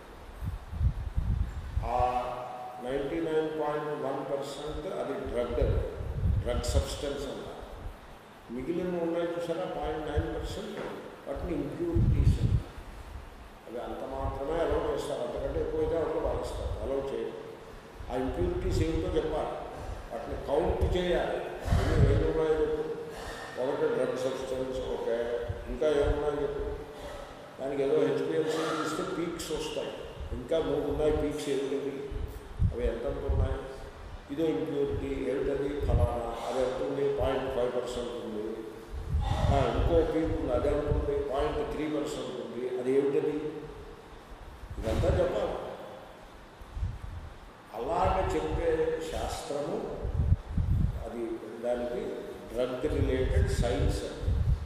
ఆ ninety nine point one percent అది డ్రగ్ అది డ్రగ్ సబ్స్టెన్స్ అన్నారు మిగిలిన ఉన్నాయి చూసారా పాయింట్ నైన్ పర్సెంట్ వాటిని ఇంప్యూరిటీస్ అంటారు. అవి అంత మాత్రమే అలౌ చేస్తారు అంతకంటే ఎక్కువైతే అప్పుడు వాడిస్తారు అలౌ చేయరు ఆ ఇంప్యూరిటీస్ ఏమిటో చెప్పాలి వాటిని కౌంట్ చేయాలి అన్ని ఏమి ఉన్నాయో చెప్పు ఒకటి డ్రగ్ సబ్స్టెన్స్ ఓకే ఇంకా ఏమున్నాయో చెప్పు దానికి ఏదో హెచ్పిఎల్సీ ఇస్తే పీక్స్ వస్తాయి ఇంకా మూడు ఉన్నాయి పీక్స్ ఏమిటి అవి ఎంతెంత ఉన్నాయి ఇదో ఇంప్యూరిటీ ఏమిటది ఫలానా అది ఎంత ఉంది పాయింట్ ఫైవ్ పర్సెంట్ ఉంది ఆ, ఇంకో పీక్ ఉంది అది ఎంత ఉంది పాయింట్ త్రీ పర్సెంట్ ఉంది అది ఏమిటది ఇదంతా చెప్పాలి అలాగ చెప్పే శాస్త్రము అది దానికి డ్రగ్ రిలేటెడ్ సైన్స్ అని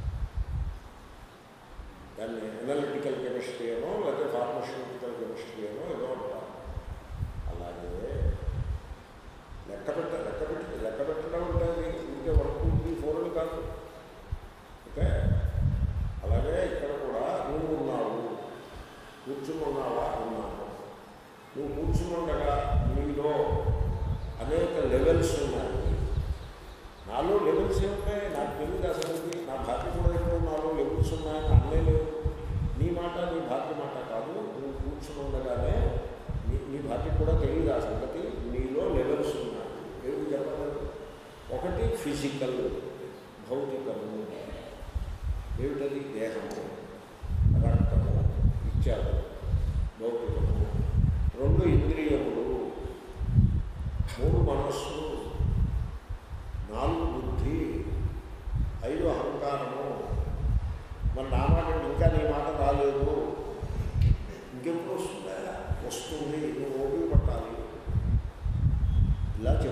దాన్ని ఎనలిటికల్ కెమిస్ట్రీ అనో లేకపోతే ఫార్మస్యూటికల్ కెమిస్ట్రీ అనో ఏదో అంటారు అలాగే లెక్క పెట్ట లెక్క పెట్టి లెక్క పెట్టడం ఉంటుంది ఇంకే వన్ టూ త్రీ ఫోర్ అని కాదు ఓకే అలాగే ఇక్కడ కూడా నువ్వు ఉన్నావు కూర్చుని ఉన్నావా ఉన్నాను నువ్వు కూర్చుని ఉండగా నీలో అనేక లెవెల్స్ ఉన్నాయి నాలో లెవెల్స్ ఏమున్నాయి నాకు తెలియదు అసలు నా భార్య కూడా ఎక్కడో నాలో లెవెల్స్ ఉన్నాయని అన్నే లేవు నీ మాట నీ భార్య మాట కాదు నువ్వు కూర్చుని ఉండగానే నీ నీ భార్య కూడా తెలియదు ఆ సంగతి నీలో లెవెల్స్ ఉన్నాయి ఏమి చెప్పలేదు ఒకటి ఫిజికల్ భౌతికము ఏమిటది దేహము రక్తము ఇత్యాదు భౌతికము రెండు ఇంద్రియములు మూడు మనస్సు నాలుగు బుద్ధి ఐదు అహంకారము మరి నా మాట ఇంకా నీ మాట రాలేదు ఇంకెప్పుడు వస్తుందా వస్తుంది నువ్వు ఓపిక పట్టాలి ఇలా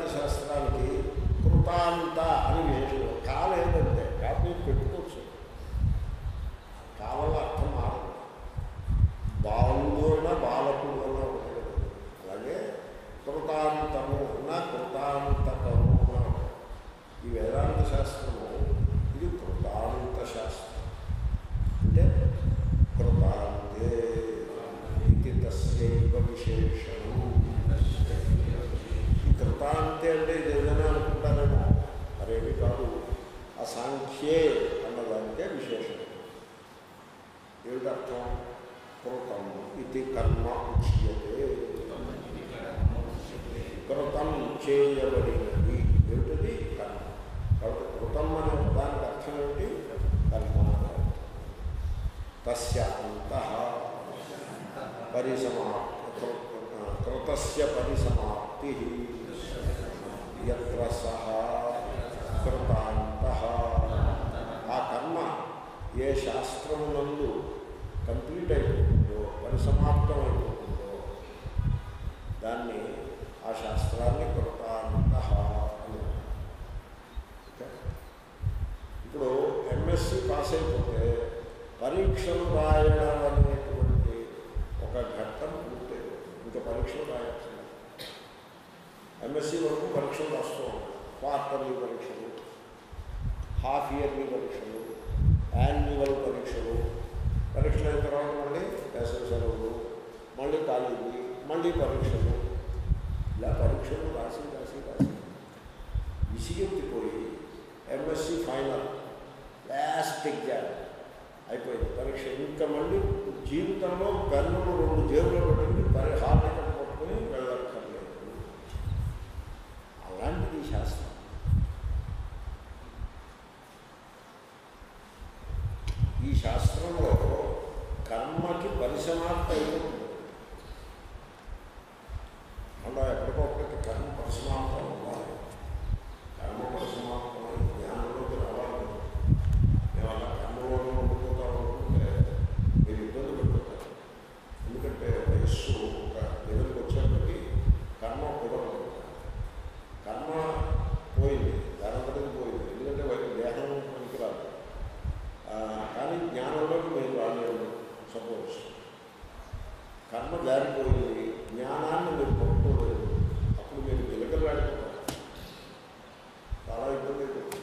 శాస్త్రానికి కృతాంత అని విశేషం కాలేదంటే కాపీ పెట్టుకోవచ్చు కావాల అర్థం మారదు బాలుడు అన్నా బాలకుడు అన్నా ఒకటే కదా. అలాగే కృతాంతము అన్నా కృతాంతకము అన్నా ఒకటే. ఈ వేదాంత శాస్త్రము ఇది కృతాంత శాస్త్రం అంటే కృతాంతే ఇది తస్యైవ విశేషణం ఈ కృతాంతే అంటే ఇది ఏదైనా అనుకుంటారేమో మరేమి కాదు అసాంఖ్యే అన్నదానికే విశేషణం ఏమిటి అర్థం కృతం ఇది కర్మ ఉచ్యతే కృతం చేయబడినది ఏమిటది కర్మ కాబట్టి కృతం అనే దానికి అర్థం ఏమిటి కర్మ అని అర్థం. తస్య అంత పరిసమాప్తి కృతస్య పరిసమాప్తి ఎత్ర సహ కృతాంత ఆ కర్మ ఏ శాస్త్రమునందు కంప్లీట్ అయిపోతుందో పరిసమాప్తం అయిపోతుందో దాన్ని ఆ శాస్త్రాన్ని కృతాంత అని ఓకే? ఇప్పుడు ఎంఎస్సి పాస్ అయిపోతే పరీక్షలు రాయడం అనేటువంటి ఒక ఘట్టం పూర్తయిపోతుంది ఇంకా పరీక్షలు రాయాల్సింది ఎంఎస్సి వరకు పరీక్షలు రాస్తూ ఉంటాం క్వార్టర్లీ పరీక్షలు హాఫ్ ఇయర్లీ పరీక్షలు యాన్యువల్ పరీక్షలు పరీక్షలు అయిన తర్వాత మళ్ళీ వేసవి సెలవులు మళ్ళీ కాలేజీ మళ్ళీ పరీక్షలు ఇలా పరీక్షలు రాసి రాసి రాసి విసిగెత్తిపోయి ఎంఎస్సి ఫైనల్ లాస్ట్ ఎగ్జామ్ అయిపోయింది పరీక్ష ఇంకా మళ్ళీ జీవితంలో పెన్నులు రెండు జేబులో పెట్టుకుని పరి హాల్ టికెట్ పట్టుకుని వెళ్ళక్కర్లేదు అలాంటిది ఈ శాస్త్రం ఈ శాస్త్రంలో కర్మకి పరిసమాప్తి అయిపోతుంది అలా ఎప్పటికొప్పటికి కర్మ పరిసమాప్తం ఉండాలి కర్మ పరిసమాప్తమై జ్ఞానంలోకి రావాలి మేము అలా కర్మలోనే ఉండిపోతాం అనుకుంటే మీరు ఇబ్బంది పడిపోతారు ఎందుకంటే వయస్సు ఒక లెవెల్కి వచ్చేప్పటికి కర్మ కుదరదు కర్మ పోయింది దానంతటికి పోయింది ఎందుకంటే వారికి దేహం పనికిరాదు ఆ, కానీ జ్ఞానంలోకి మీరు రాలేదు సపోజ్ కర్మ జారిపోయింది జ్ఞానాన్ని మీరు పట్టుకోలేదు అప్పుడు మీరు గిలకలాడిపోతారు చాలా ఇబ్బంది అయిపోతుంది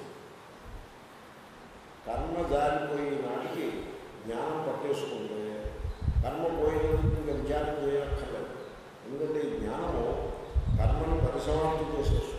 కర్మ జారిపోయి నాటికి జ్ఞానం పట్టేసుకుంటే కర్మ పోయినందుకు ఇంకా విచారం చేయక్కర్లేదు ఎందుకంటే ఈ జ్ఞానము కర్మను పరిసమాప్తి చేసేస్తుంది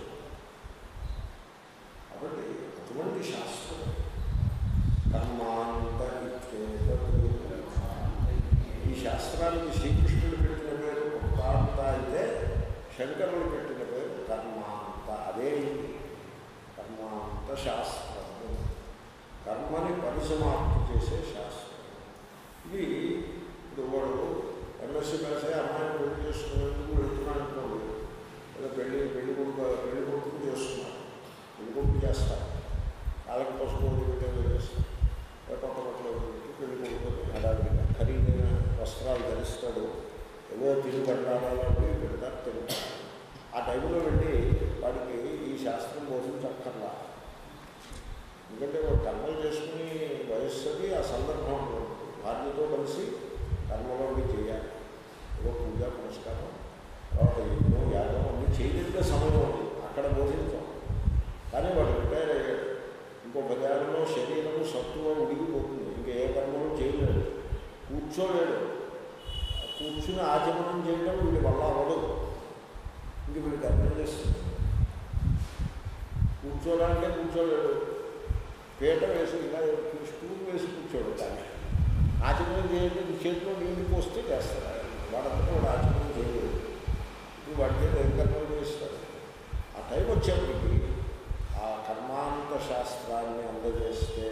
కాబట్టి అటువంటి శాస్త్రం కర్మాంత ఇత్యేతత్. ఈ శాస్త్రానికి శ్రీకృష్ణుడు పెట్టిన పేరు కృతాంత అయితే శంకరులు పెట్టిన పేరు కర్మాంత అదే ఇది. కర్మాంత శాస్త్రము కర్మని పరిసమాప్తి చేసే శాస్త్రం ఇది ఇప్పుడు వాడు ఎంఎస్సీ పాస్ అయ్యి అమ్మాయిని పెళ్లి చేసుకునేందుకు వెళ్తున్నాడు అనుకోండి ఏదో పెళ్లి పెళ్లి కొడుకు పెళ్లి కొడుకు చేస్తున్నారు పెళ్లి కొడుకు చేస్తారు కాళ్ళకి పసుపు పెట్టేది చేస్తారు ఏ కొత్త బట్టలు పెట్టి పెళ్లి కొడుకు హడావిడిగా ఖరీదైన వస్త్రాలు ధరిస్తాడు ఏవో తిరిగి పెట్టాలని పెడతారు తింటారు ఆ టైంలో వెళ్ళి వాడికి ఈ శాస్త్రం బోధించక్కర్లా ఎందుకంటే వాడు కర్మలు చేసుకుని వయస్సు అది ఆ సందర్భం ఉంటుంది. భార్యతో కలిసి కర్మలో అవి చేయాలి ఏదో పూజ పురస్కారం తర్వాత యజ్ఞం యాగం అన్ని చేయగలిగే సమయం ఉంది అక్కడ బోధించాం కానీ వాడు రిటైర్ అయ్యాడు ఇంకో పదేళ్లలో శరీరము సత్తువ ఉడిగిపోతుంది ఇంకా ఏ కర్మలు చేయలేడు కూర్చోలేడు కూర్చుని ఆచమనం చేయడం వీడి వల్ల అవ్వదు ఇంక వీడికి అర్థం చేస్తుంది కూర్చోడానికే కూర్చోలేడు పీట వేసి ఇలా స్టూల్ వేసి కూర్చోడు కానీ ఆచమనం చేయండి చేతిలో నీళ్ళు పోస్తే చేస్తాడు ఆయన. వాడంతా వాడు ఆచమనం చేయలేదు ఇప్పుడు వాడికి ఏం కర్మలు చేస్తాడు ఆ టైం వచ్చేప్పటికి ఆ కర్మాంత శాస్త్రాన్ని అందజేస్తే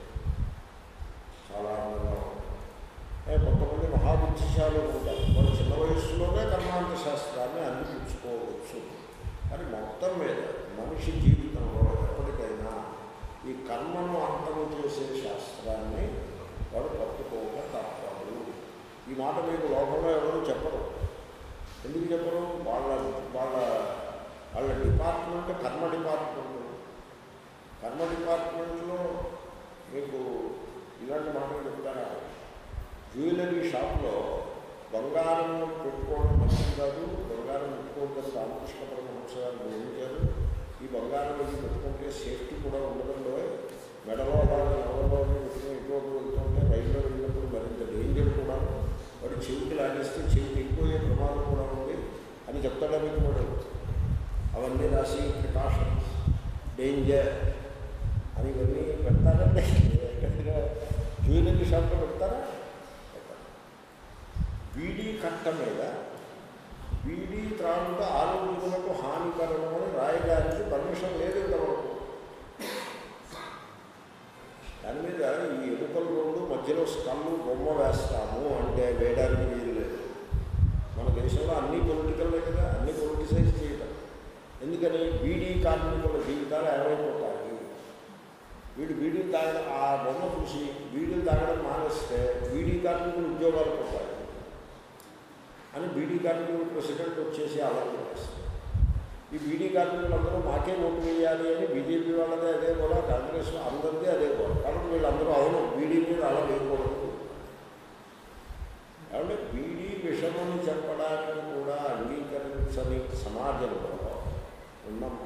చాలా ఆనందంగా ఉంటుంది ఏ కొంతమంది మహాబుద్ధిశాలు ఉంటారు వాళ్ళు చిన్న వయస్సులోనే కర్మాంత శాస్త్రాన్ని అందిపుచ్చుకోవచ్చు కానీ మొత్తం మీద మనిషి జీవితంలో ఎప్పటికైనా ఈ కర్మను అంతము చేసే శాస్త్రాన్ని వాడు పట్టుకోక తప్పదు ఈ మాట మీకు లోకంలో ఎవరు చెప్పరు ఎందుకు చెప్పరు వాళ్ళ వాళ్ళ వాళ్ళ డిపార్ట్మెంట్ కర్మ డిపార్ట్మెంట్ కర్మ డిపార్ట్మెంట్లో మీకు ఇలాంటి మాటలు చెప్తారా జ్యువెలరీ షాప్లో బంగారం పెట్టుకోవడం మంచిది కాదు బంగారం పెట్టుకోవద్దని రామకృష్ణ పరమహంస గారు గ్రహించారు ఈ బంగారం ఇది పెట్టుకుంటే సేఫ్టీ కూడా ఉండదంలో మెడలో అలాగే నవలలో పెట్టుకుని ఇటువంటి వెళ్తుంటే రైల్లో వెళ్ళినప్పుడు మరింత డేంజర్ కూడా వాడు చెవికి లాగేస్తే చెవికి ఎక్కువ ప్రమాదం కూడా ఉంది అని చెప్తాడా మీకు వాడు అవన్నీ రాసి ప్రికాషన్స్ డేంజర్ అని ఇవన్నీ పెడతారండి ఎక్కడిగా జ్యువెలరీ షాప్లో పెడతారా పెట్టరు. బీడీ కట్ట మీద బీడీ త్రాగుట ఆరోగ్యములకు హానికరమని రాయడానికి పర్మిషన్ లేదు ఇంతవరకు దాని మీద ఈ ఎముకల రోడ్డు మధ్యలో స్కల్లు బొమ్మ వేస్తాము అంటే వేయడానికి వీలు లేదు మన దేశంలో అన్ని పొలిటికల్లే కదా అన్ని పొలిటిసైజ్ చేయటం ఎందుకని బీడీ కార్మికుల జీవితాలు ఏమైపోతాయి వీడు బీడీ తాగడం ఆ బొమ్మ చూసి బీడీలు తాగడం మానేస్తే బీడీ కార్మికులు ఉద్యోగాలు పోతాయి అని బీడీ కార్మికులు ప్రెసిడెంట్ వచ్చేసి అలర్ట్ చేస్తారు ఈ బీడీ కార్మికులందరూ మాకే ఓటు వేయాలి అని బీజేపీ వాళ్ళదే అదే కూడా కాంగ్రెస్ అందరిదే అదే కూడా కాబట్టి వీళ్ళందరూ అవును బీడీ మీద అలా వేయకూడదు కాబట్టి బీడీ విషమని చెప్పడానికి కూడా అంగీకరించని సమాజంలో ఉన్నాం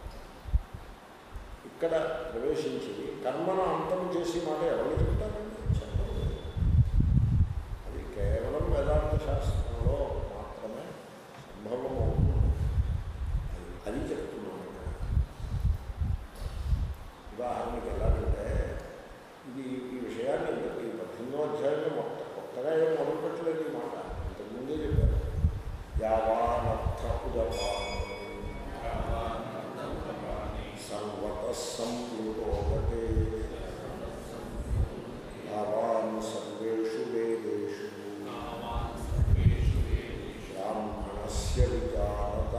ఇక్కడ ప్రవేశించి కర్మను అంతం చేసి మాట ఎవరు చెప్తారండి చెప్పరు అది కేవలం వేదాంత శాస్త్రంలో మాత్రమే సంభవం అవుతుంది అది అది చెప్తున్నాను ఇక్కడ. ఉదాహరణకి ఎలాగంటే ఇది ఈ విషయాన్ని ఈ పద్దెనిమిదో అధ్యాయంలో మొత్తం కొత్తగా ఏం మొదలుపెట్టలేదు ఈ మాట ఇంతకుముందే చెప్పారు యావానర్థ ఉదపానం సర్వత సంప్లుతోగతే యావాన్ సర్వేషు వేదేషు బ్రాహ్మణస్య విచారత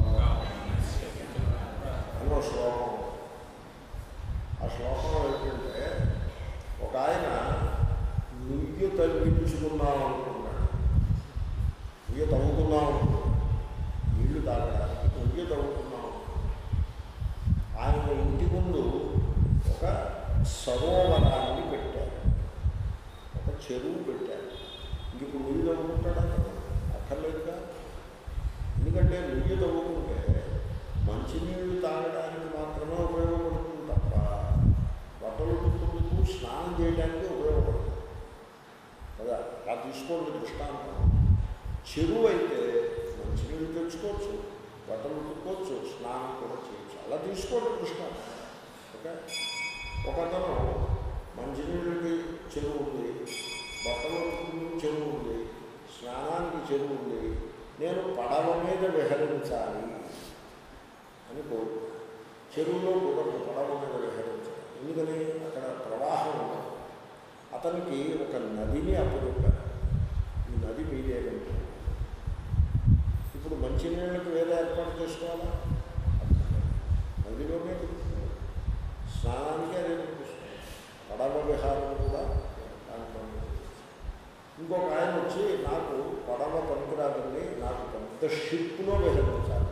అన్నో శ్లోకం ఆ శ్లోకం ఏంటంటే ఒక ఆయన నుయ్యి తగ్గించుకుందాం అనుకున్నాడు నుయ్యి తవ్వుకుందాం అనుకున్నాడు నీళ్లు తాగడానికి నుయ్యి తవ్వుకుందాం ఆయన ఇంటి ముందు ఒక సరోవరాన్ని పెట్టారు ఒక చెరువు పెట్టారు ఇంక ఇప్పుడు నుయ్యి తవ్వుకుంటాడా అక్కర్లేదుగా ఎందుకంటే నుయ్యి తవ్వుకుంటే మంచినీళ్ళు తాగడానికి మాత్రమే ఉపయోగపడుతుంది తప్ప బట్టలు ఉతుకుతుందుకు స్నానం చేయడానికి ఉపయోగపడుతుంది కదా అలా తీసుకోండి దృష్టాంతం చెరువు అయితే మంచినీళ్ళు తెచ్చుకోవచ్చు బట్టలు ఉతుక్కోవచ్చు స్నానం కూడా చేయొచ్చు అలా తీసుకోండి దృష్టాంతం ఓకే ఒకతను మంచినీళ్ళకి చెరువు ఉంది బట్టలు ఉతుకుతుందుకు చెరువు ఉంది స్నానానికి చెరువు ఉంది నేను పడవ మీద విహరించాలి అని కోరు చెరువులో కూడా పడవ మీద విహరించాలి ఎందుకని అక్కడ ప్రవాహం ఉండదు అతనికి ఒక నదిని అప్పచెప్పారు ఈ నది మీదేనంటే ఇప్పుడు మంచినీళ్ళకి వేరే ఏర్పాటు చేసుకోవాలా నదిలోనే కుదురుతుంది స్నానానికి అదే కుదురుస్తుంది పడవ విహారం కూడా దాంట్లోనే ఇంకొక ఆయన వచ్చి నాకు పడవ పనికిరాదండి నాకు పెద్ద షిప్లో విహరించాలి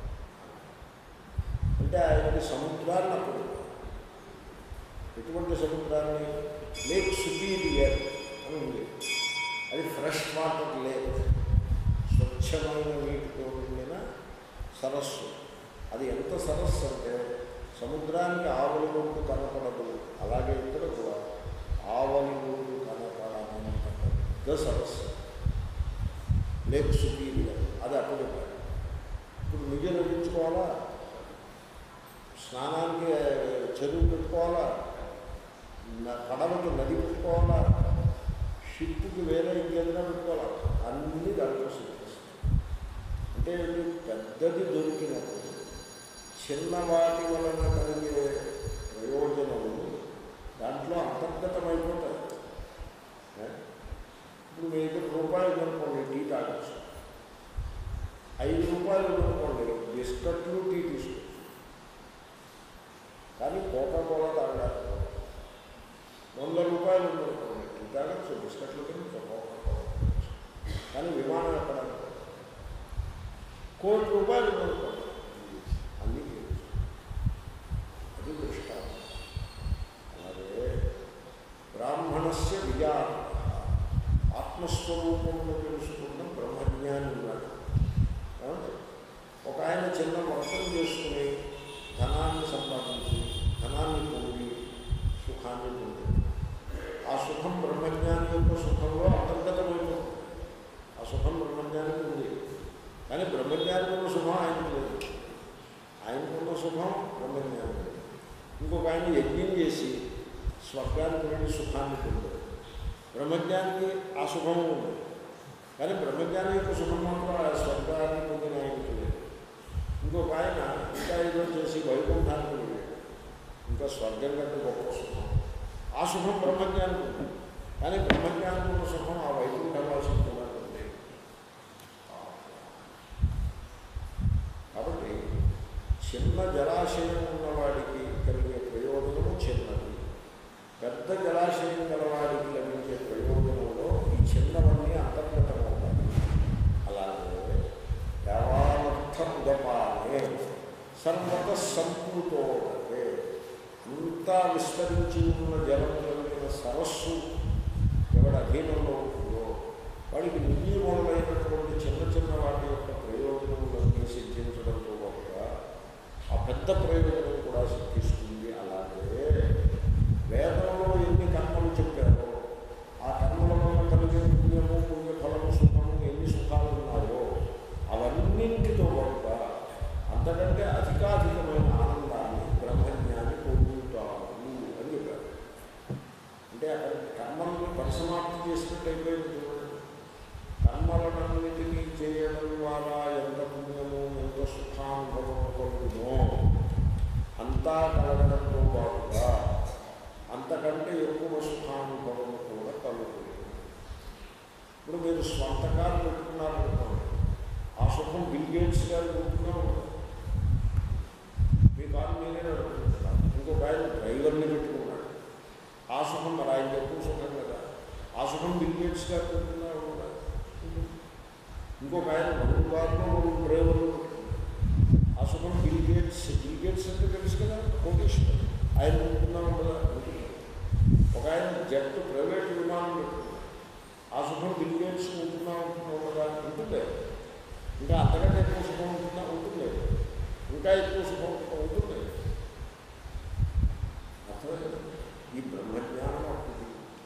అంటే ఆయనకి సముద్రాన్ని అప్పుడు ఎటువంటి సముద్రాన్ని లేక్ సుపీరియర్ అని ఉంది అది ఫ్రెష్ వాటర్ లేక్ స్వచ్ఛమైన నీటితో నిండిన సరస్సు అది ఎంత సరస్సు అంటే సముద్రానికి ఆవలి ఒడ్డు కనపడదు అలాగే ఇక్కడ కూడా ఆవలి ఒడ్డు కనపడనంత పెద్ద సరస్సు లేక్ సుపీరియర్ అది అప్పుడు ఇప్పుడు నిజం నటించుకోవాలా స్నానానికి చెరువు పెట్టుకోవాలా న- పడవకి నది పెట్టుకోవాలా షిప్కి వేరే ఇంకేదైనా పెట్టుకోవాలా అన్నీ దాంట్లో సూచిస్తాయి అంటే ఏంటి? పెద్దది దొరికినప్పుడు చిన్న వాటి వలన కలిగే ప్రయోజనములు దాంట్లో అంతర్గతమైపోతాయి ఏ? ఇప్పుడు మీ దగ్గర రూపాయలు ఉందనుకోండి టీ తాగచ్చు ఐదు రూపాయలు ఉందనుకోండి బిస్కట్లు టీ తీసుకోవచ్చు కానీ కోకా కోలా తాగడానికి వంద రూపాయలు ఉందనుకోండి టీ తాగచ్చు బిస్కట్లు తినచ్చు కోకా కోలా తాగొచ్చు. కానీ విమానం ఎక్కడానికి కోటి రూపాయలు ఉందనుకోండి ఆత్మస్వరూపంలో తెలుసుకున్న బ్రహ్మజ్ఞాని ఉన్నాడు ఏమండి? ఒక ఆయన చిన్న వ్రతం చేసుకుని ధనాన్ని సంపాదించి ధనాన్ని పొంది సుఖాన్ని పొంది ఆ సుఖం బ్రహ్మజ్ఞాని యొక్క సుఖంలో అంతర్గతమైపోతుంది ఆ సుఖం బ్రహ్మజ్ఞానికి ఉంది కానీ బ్రహ్మజ్ఞానికి ఉన్న సుఖం ఆయనకు లేదు ఆయనకున్న సుఖం బ్రహ్మజ్ఞానం ఇంకొక ఆయన యజ్ఞం చేసి స్వర్గానికి వెళ్ళి సుఖాన్ని పొందాడు బ్రహ్మజ్ఞానికి ఆ సుఖం ఉంది కానీ బ్రహ్మజ్ఞానం యొక్క సుఖం మాత్రం ఆ స్వర్గాన్ని పొందిన ఆయనకి లేదు ఇంకొక ఆయన ఇంకా ఏదో చేసి వైకుంఠానికి వెళ్ళాడు ఇంకా స్వర్గం కంటే గొప్ప సుఖం ఆ సుఖం బ్రహ్మజ్ఞానం ఉంది కానీ బ్రహ్మజ్ఞానం ఉన్న సుఖం ఆ వైకుంఠ వాసం కూడా ఉంది కాబట్టి చిన్న జలాశయం ఉన్నవాడికి కలిగే ప్రయోజనము చిన్నది పెద్ద జలాశయం గలవాడికి లభించే ప్రయోజనంలో ఈ చిన్నవన్నీ అంతర్గతమవుతాయి అలాగే దేవానర్థ ఉదపానే సర్వత సంపూతోటే అంతా విస్తరించి ఉన్న జలం కలిగిన సరస్సు ఎవడి అధీనంలో ఉంటుందో వాడికి నిర్జీవమైనటువంటి చిన్న చిన్న వాటి యొక్క ప్రయోజనములన్నీ సిద్ధించడంతో పాటుగా ఆ పెద్ద ప్రయోజనం కూడా సిద్ధిస్తుంది అలాగే వేదంలో ఎన్ని కర్మలు చెప్పారో ఆ కర్మల వల్ల కలిగే పుణ్యము పుణ్య ఫలము సుఖము ఎన్ని సుఖాలు ఉన్నాయో అవన్నింటితో పాటుగా అంతకంటే అధికాధికమైన ఆనందాన్ని బ్రహ్మజ్ఞాని పొందుతారు అని చెప్పారు అంటే అక్కడ కర్మల్ని పరిసమాప్తి చేసినట్టు అయిపోయింది చూడండి కర్మలనన్నిటినీ చేయడం ద్వారా ఎంత పుణ్యము ఎంత సుఖానుభవం కలుగునో అంతా కలగడంతో పాటుగా అంతకంటే ఎక్కువ సుఖానుభవం కూడా కలుగుతుంది ఇప్పుడు మీరు స్వంత కారు పెట్టుకున్నారనుకోండి ఆ సుఖం బిల్ గేట్స్ గారు పెట్టుకున్నా ఉండదు మీ కారు మీరే నడుపుకుంటున్నారు ఇంకొక ఆయన డ్రైవర్ని పెట్టుకున్నాడు ఆ సుఖం మరి ఆయన ఎక్కువ సుఖం కదా ఆ సుఖం బిల్ గేట్స్ గారు పెట్టుకున్నారు కూడా ఇంకొక ఆయన రెండు కార్లో రెండు డ్రైవర్లు పెట్టుకున్నారు ఆ సుఖం బిల్ గేట్స్ బిల్ గేట్స్ అంటే తెలుసు కదా కోటేశ్వర్ ఆయన పెట్టుకున్నా ఉండదా ఉంటుంది ఒక ఆయన జట్టు ప్రైవేట్ విమానం పెట్టుకున్నాడు ఆ సుఖం బిల్ గేట్స్ ఉంటున్నా ఉంటున్నా ఉండదా ఉంటుంది ఇంకా అంతకంటే ఎక్కువ సుఖం ఉంటుందా ఉంటుంది ఇంకా ఎక్కువ సుఖం ఉంటుంది అర్థమైంది ఈ బ్రహ్మజ్ఞానం అప్పుడు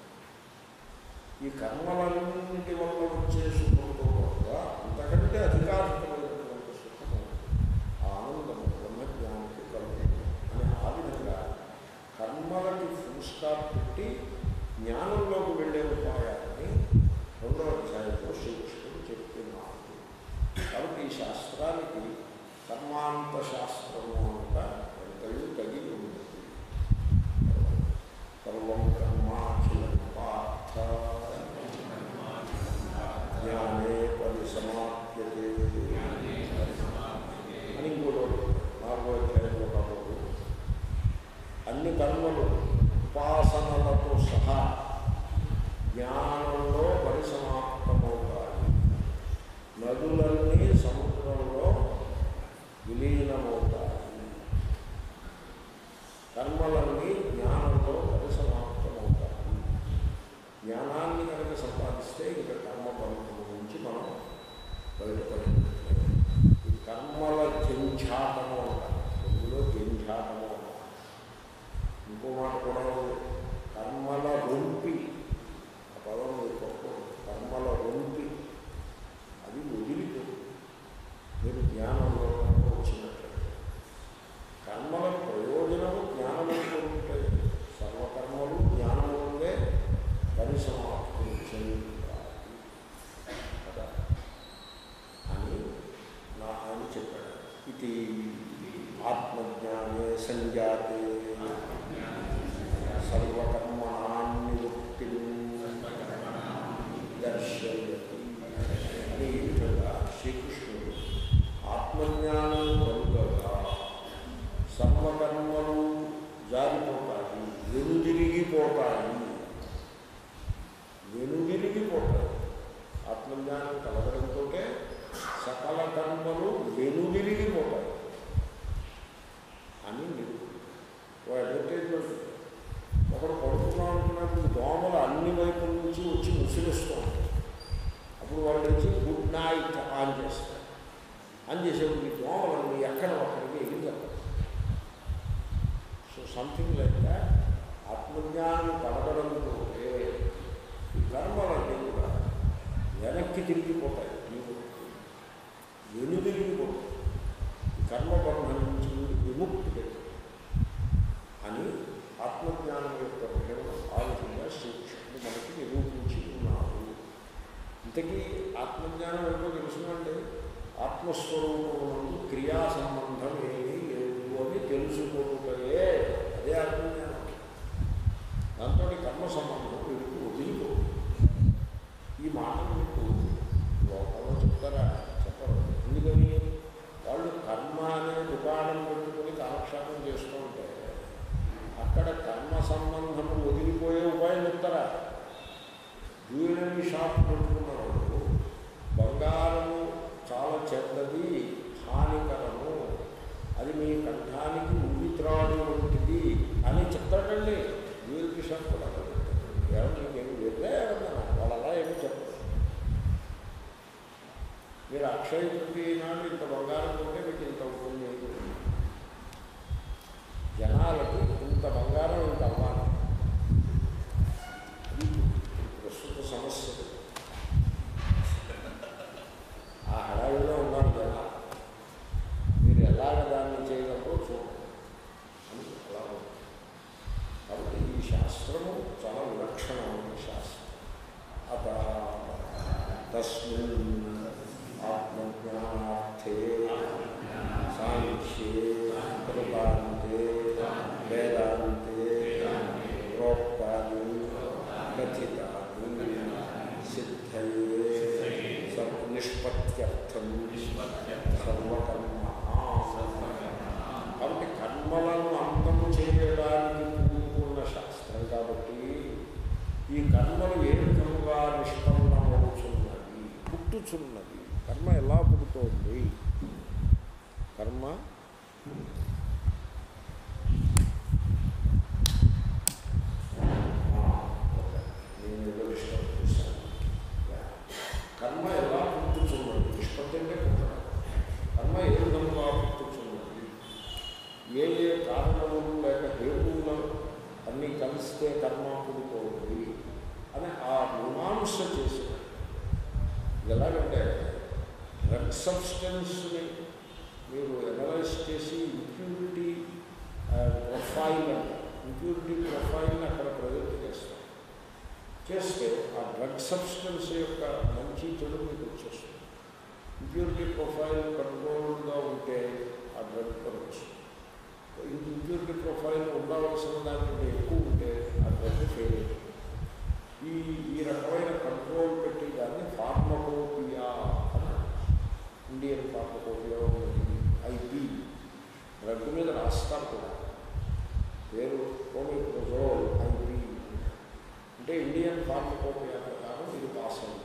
ఈ కర్మలన్నింటి వల్ల వచ్చే సుఖంతో పాటుగా అంతకంటే అధికారికమైనటువంటి సుఖము ఆ ఆనందము బ్రహ్మజ్ఞానికి కలుగుతుంది అని ఆ విధంగా కర్మలకి ఫుల్ స్టాప్ పెట్టి జ్ఞానంలోకి వెళ్ళే ఉపాయాన్ని రెండవ అధ్యాయంలో శ్రీకృష్ణుడు చెప్తున్నాడు కాబట్టి ఈ శాస్త్రానికి కర్మాంత శాస్త్రము అంట ఎంతయూ తగి ఉంది సర్వం కర్మాఖిలం పార్థ జ్ఞానే పరిసమాప్యతే అని ఇంకోటి నాలుగో అధ్యాయంలో కాబట్టి అన్ని కర్మలు ఉపాసనలతో సహా జ్ఞానంలో పరిసమాప్తమవుతాయి నదులన్నీ సముద్రంలో విలీనమవుతాయి కర్మలన్నీ జ్ఞానంలో పరిసమాప్తమవుతాయి జ్ఞానాన్ని కనుక సంపాదిస్తే ఇక కర్మ బంధం నుంచి మనం బయటపడినట్లే ఈ కర్మల జంఝాటము అంటారు తెలుగులో జంఝాటము అంటారు ఇంకో మాట కూడా ఉంది కర్మల రొంపి ఆ పదం మీరు పట్టుకోండి కర్మల రొంపి అది వదిలిపోతుంది మీరు జ్ఞానంలో కనుక వచ్చినట్లయితే కర్మల ప్రయోజనము జ్ఞానముతో ఉంటాయి సర్వకర్మలు జ్ఞానము ఉండే పరిసమాప్తి చెందుతాయి కదా అని నా ఆయన చెప్పాడు ఇది ఆత్మజ్ఞానే సంజాతే సర్వకర్మణాన్నివృత్తి దర్శయతి అని ఈ విధంగా శ్రీకృష్ణుడు ఆత్మజ్ఞానం కలుగగా సర్వకర్మలు జారిపోతాయి వెనుదిరిగిపోతాయి వెనుదిరిగిపోతాయి ఆత్మజ్ఞానం కలగడంతో సకల కర్మలు వెనుదిరిగిపోతాయి అని నిరూపణ ఓ అడ్వర్టైజ్మెంట్ ఒకడు పడుకున్నా అనుకున్నప్పుడు దోమలు అన్ని వైపుల నుంచి వచ్చి ముసిరిస్తూ ఉంటాయి మిడ్ నైట్ ఆన్ చేస్తాడు ఆన్ చేసేప్పుడు ఈ దోమలన్నీ ఎక్కడ ఒక్కడికి ఎగిరిపోతాయి సో సంథింగ్ లైక్ దాట్ ఆత్మజ్ఞానం కలగడంతో ఈ కర్మలన్నీ కూడా వెనక్కి తిరిగిపోతాయి నీవు వెనుదిరిగిపోతాయి ఈ కర్మబంధం నుంచి నీవు విముక్తి అని ఆత్మజ్ఞానం యొక్క మహిమ ఆ విధంగా శ్రీకృష్ణుడు మనకి నిరూపించి ఉన్నారు ఇంతకీ ఆత్మజ్ఞానం ఏంటో తెలుసునండి ఆత్మస్వరూపమునందు క్రియా సంబంధం ఏమీ లేదు అని తెలుసుకోవటమే అదే ఆత్మజ్ఞానం దాంతో కర్మ సంబంధం వీడికి వదిలిపోతుంది ఈ మాట మీకు లోకంలో చెప్తారా చెప్పరు ఎందుకని వాళ్ళు కర్మ అనే దుకాణం పెట్టుకుని కాలక్షేపం చేస్తూ ఉంటే అక్కడ కర్మ సంబంధం వదిలిపోయే ఉపాయం చెప్తారా జ్యువెలరీ షాప్ పెట్టుకున్న వాళ్ళు బంగారము చాలా చెడ్డది హానికరము అది మీ కంఠానికి ఉరిత్రాడు వంటిది అని చెప్తాడండి జ్యువెలరీ షాప్ కూడా ఏమన్నా నేను వెళ్ళే వాళ్ళు అలా ఏమీ చెప్పరు మీరు అక్షయ తృతీయ నాడు ఇంత బంగారం ఉంటే మీకు ఇంత ఉంటుంది జనాలకి ఇంత బంగారం ఇంత అవ్వాలి అది ప్రస్తుత సమస్య ఆ హడావిలో ఉన్నారు జనాలు మీరు ఎలాగ దాన్ని చేయగలరో చూడండి అని అలా ఉంది కాబట్టి ఈ శాస్త్రము చాలా విలక్షణమైన శాస్త్రం అత తస్మిన్ ఆత్మజ్ఞానార్థే సాంఖ్యే కృతాంతే వేదాంతే ప్రోక్తాని కథితాని సిద్ధయే సర్వ నిష్పత్త్యర్థం సర్వకర్మ కాబట్టి కర్మలను అంతము చేయడానికి పూనుకున్న శాస్త్రం కాబట్టి ఈ కర్మలు ఏ విధముగా నిష్పన్నమవుతున్నది పుట్టుచున్నది కర్మ ఎలా పుడుతోంది కర్మ నేను ఏదో డిస్టర్బ్ చేశాను కర్మ ఎలా పుట్టుచున్నది నిష్పత్తి అంటే పుట్టడం కర్మ ఏ విధంగా పుట్టుచున్నది ఏ ఏ కారణములు లేక హేతువులు అన్నీ కలిస్తే కర్మ పుడుతోంది అని ఆ మీమాంస చేసిన ఎలాగంటే డ్రగ్ సబ్స్టెన్స్ని మీరు అనలైజ్ చేసి ఇంప్యూరిటీ ప్రొఫైల్ అంట ఇంప్యూరిటీ ప్రొఫైల్ని అక్కడ ప్రజెంట్ చేస్తాం చేస్తే ఆ డ్రగ్ సబ్స్టెన్స్ యొక్క మంచి చెడు మీకు వచ్చేస్తుంది ఇంప్యూరిటీ ప్రొఫైల్ కంట్రోల్గా ఉంటే ఆ డ్రగ్ పనికొస్తుంది ఇంప్యూరిటీ ప్రొఫైల్ ఉండవలసిన దానికంటే ఎక్కువ ఉంటే ఆ డ్రగ్ ఫెయిల్ అవుతుంది ఈ ఈ రకమైన కంట్రోల్ పెట్టి దాన్ని ఫార్మకోపియా అని ఇండియన్ ఫార్మకోపియా ఉన్నది ఐపీ డ్రగ్ మీద రాస్తారు కూడా పేరు కోమిప్రోజోల్ ఐపీ అంటే ఇండియన్ ఫార్మకోపియా ప్రకారం ఇది పాస్ అవుతుంది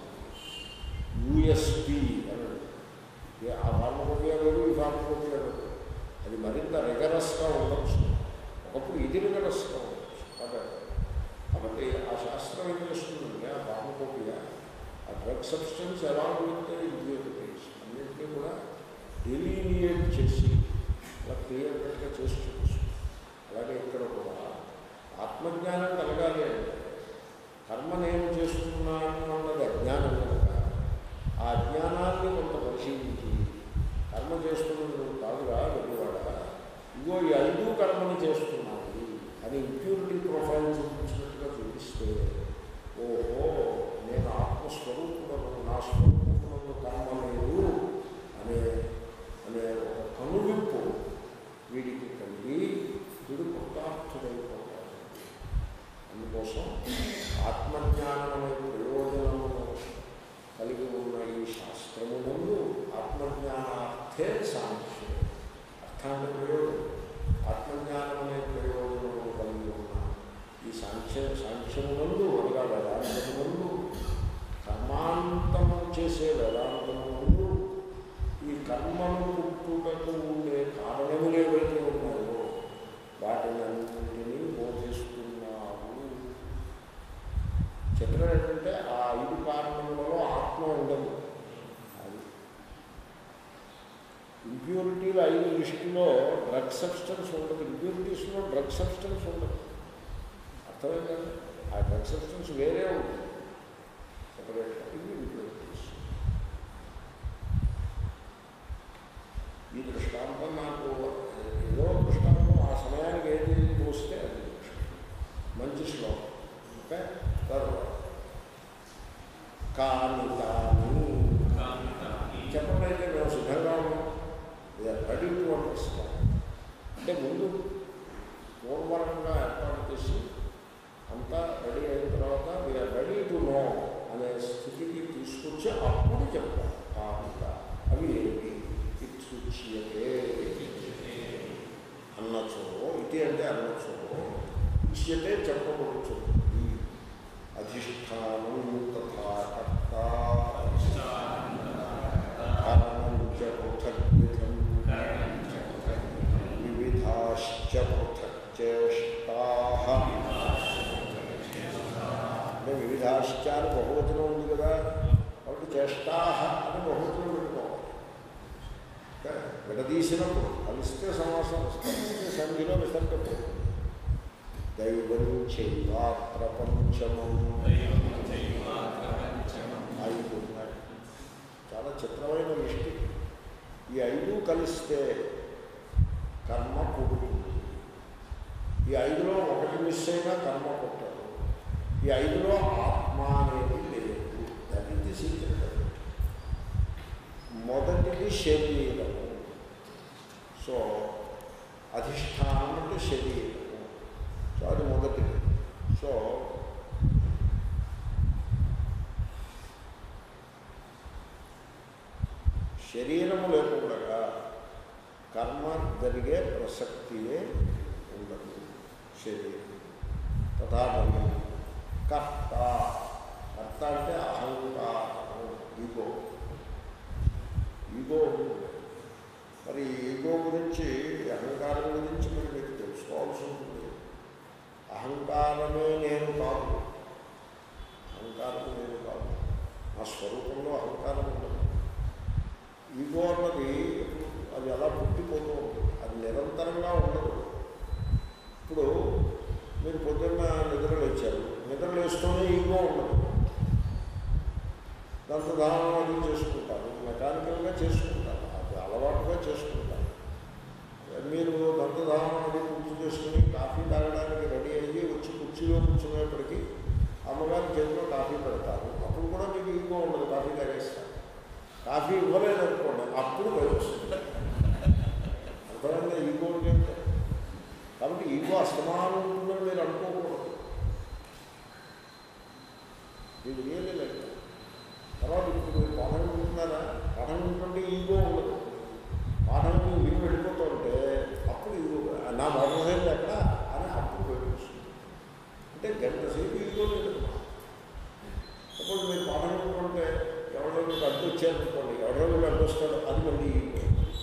యుఎస్పి అన్నాడు ఆ ఫార్మకోపియా వేరు ఈ ఫార్మకోపియా వేరు అది మరింత రిగరస్గా ఉండొచ్చు ఒకప్పుడు ఇది రిగరస్గా ఉండొచ్చు కాబట్టి కాబట్టి ఆ శాస్త్రం ఏం చేస్తుందంటే ఆ ఫార్మకోపియా ఆ డ్రగ్ సబ్స్టెన్స్ ఎలా ఉంటే ఇంప్యూరిటీస్ అన్నింటినీ కూడా డెలీనియేట్ చేసి అలా క్లియర్ కట్గా చేసి చూపిస్తుంది అలాగే ఇక్కడ కూడా ఆత్మజ్ఞానం కలగాలి అంటే కర్మ నేను చేస్తున్నాను అన్నది అజ్ఞానం కనుక ఆ అజ్ఞానాన్ని కొంత పరిశీలించి కర్మ చేస్తున్నది నువ్వు కాదురా వెళ్ళివాడా ఇగో ఈ ఐదు కర్మని చేస్తున్నావు అని ఇంప్యూరిటీ ప్రొఫైల్ చూపించినట్టుగా చూపిస్తే ఓహో నేను ఆత్మస్వరూపుడను నా స్వరూపుడను కర్మ లేదు అనే అనే ఒక కనువిప్పు వీడికి కలిగి వీడు కృతార్థుడైపోతాడు అందుకోసం ఆత్మజ్ఞానం అనే ప్రయోజనమును కలిగి ఉన్న ఈ శాస్త్రము ముందు ఆత్మజ్ఞానార్థే సాంఖ్యం డ్రగ్ సబ్స్టెన్స్ ఉండదు ఇంప్యూరిటీస్లో డ్రగ్ సబ్స్టెన్స్ ఉండదు అర్థమైందండి ఆ డ్రగ్ సబ్స్టెన్స్ వేరే ఉంటుంది సపరేట్గా ఇవి ఇంప్యూరిటీస్ ఈ దృష్టాంతం నాకు ఏదో దృష్టాంతం ఆ సమయానికి ఏది చూస్తే అది మంచి శ్లోకం ఓకే తర్వాత కామితాని చెప్పండి అయితే మేము సిద్ధంగా ఉన్నాం రెడీ టు అండర్స్టాండ్ అంటే ముందు పూర్వరంగా ఏర్పాటు చేసి అంతా రెడీ అయిన తర్వాత వీఆర్ రెడీ టు నో అనే స్థితికి తీసుకొచ్చి అప్పుడు చెప్తాం కామిత అవి ఏంటి ఇచ్చుచ్యతే అన్నచో ఇది అంటే అన్నచో ఇచ్యతే చెప్పబడుతుంది అధిష్టానం తథా కర్త కారణం చ పృథగ్విధం వివిధాశ్చ పృథక్ చేష్టా అంటే వివిధాశ్చ అని బహువచనం ఉంది కదా కాబట్టి చేష్టా అని బహువచనం పెట్టుకోవాలి ఓకే? విడదీసినప్పుడు కలిస్తే సమాసం కలిస్తే సంధిలో విసర్గపోతుంది దైవం చైవ ప్రపంచమం ఐదు ఉన్నాయి చాలా చిత్రమైన దృష్టి ఈ ఐదు కలిస్తే కర్మ పుడుతుంది ఈ ఐదులో ఒకటి మిస్ అయినా కర్మ పుట్టదు ఈ ఐదులో ఆత్మ అనేది లేదు దట్ ఇది సీక్రెట్ మొదటిది శరీరము సో అధిష్టానం అంటే శరీరము సో అది మొదటిది సో శరీరము లేకుండా కర్మ జరిగే ప్రసక్తియే ఉండదు శరీరం తథాపరి కర్త కర్త అంటే అహంకారం ఈగో ఈగో ఉంటుంది మరి ఈగో గురించి అహంకారం గురించి మరి మీకు తెలుసుకోవాల్సి ఉంటుంది అహంకారమే నేను కాదు అహంకారం నేను కాదు నా స్వరూపంలో అహంకారం ఉండదు ఈగో అన్నది ఎప్పుడు అది అలా పుట్టిపోతూ ఉంటుంది అది నిరంతరంగా ఉండదు ఇప్పుడు మీరు పొద్దున్న నిద్ర లేచారు నిద్ర లేస్తూనే ఈగో ఉండదు దాంతో దానం చేసుకుంటారు మెకానికల్గా చేసుకుంటారు అది అలవాటుగా చేసుకుంటారు మీరు దంతధానం అది పూర్తి చేసుకుని కాఫీ తాగడానికి రెడీ అయ్యి వచ్చి కుర్చీలో కూర్చునేప్పటికీ అమ్మగారి చేతిలో కాఫీ పెడతారు అప్పుడు కూడా మీకు ఈగో ఉండదు కాఫీ తాగేస్తారు కాఫీ ఇవ్వలేదు అనుకోండి అప్పుడు భయం వస్తుంది అర్థమైందా ఈగో అంటే కాబట్టి ఈగో అస్తమానం ఉంటుందని మీరు అనుకోకూడదు ఇది రియల్లీ లైక్ తర్వాత ఇప్పుడు మీరు పాఠం వింటున్నారా పాఠం వింటుంటే ఈగో ఉండదు పాఠం విని వెళ్ళిపోతుంటే అప్పుడు ఈగో నా మోటార్ సైకిల్ ఎక్కడ అని అప్పుడు వెళ్ళిపోతుంది అంటే గంట సేపు ఈగో లేదు అప్పుడు మీరు పాఠం వింటుంటే ఎవరో మీకు అడ్డు వచ్చారనుకోండి ఎవరో మీకు అడ్డు వస్తాడు అది మళ్ళీ ఈగో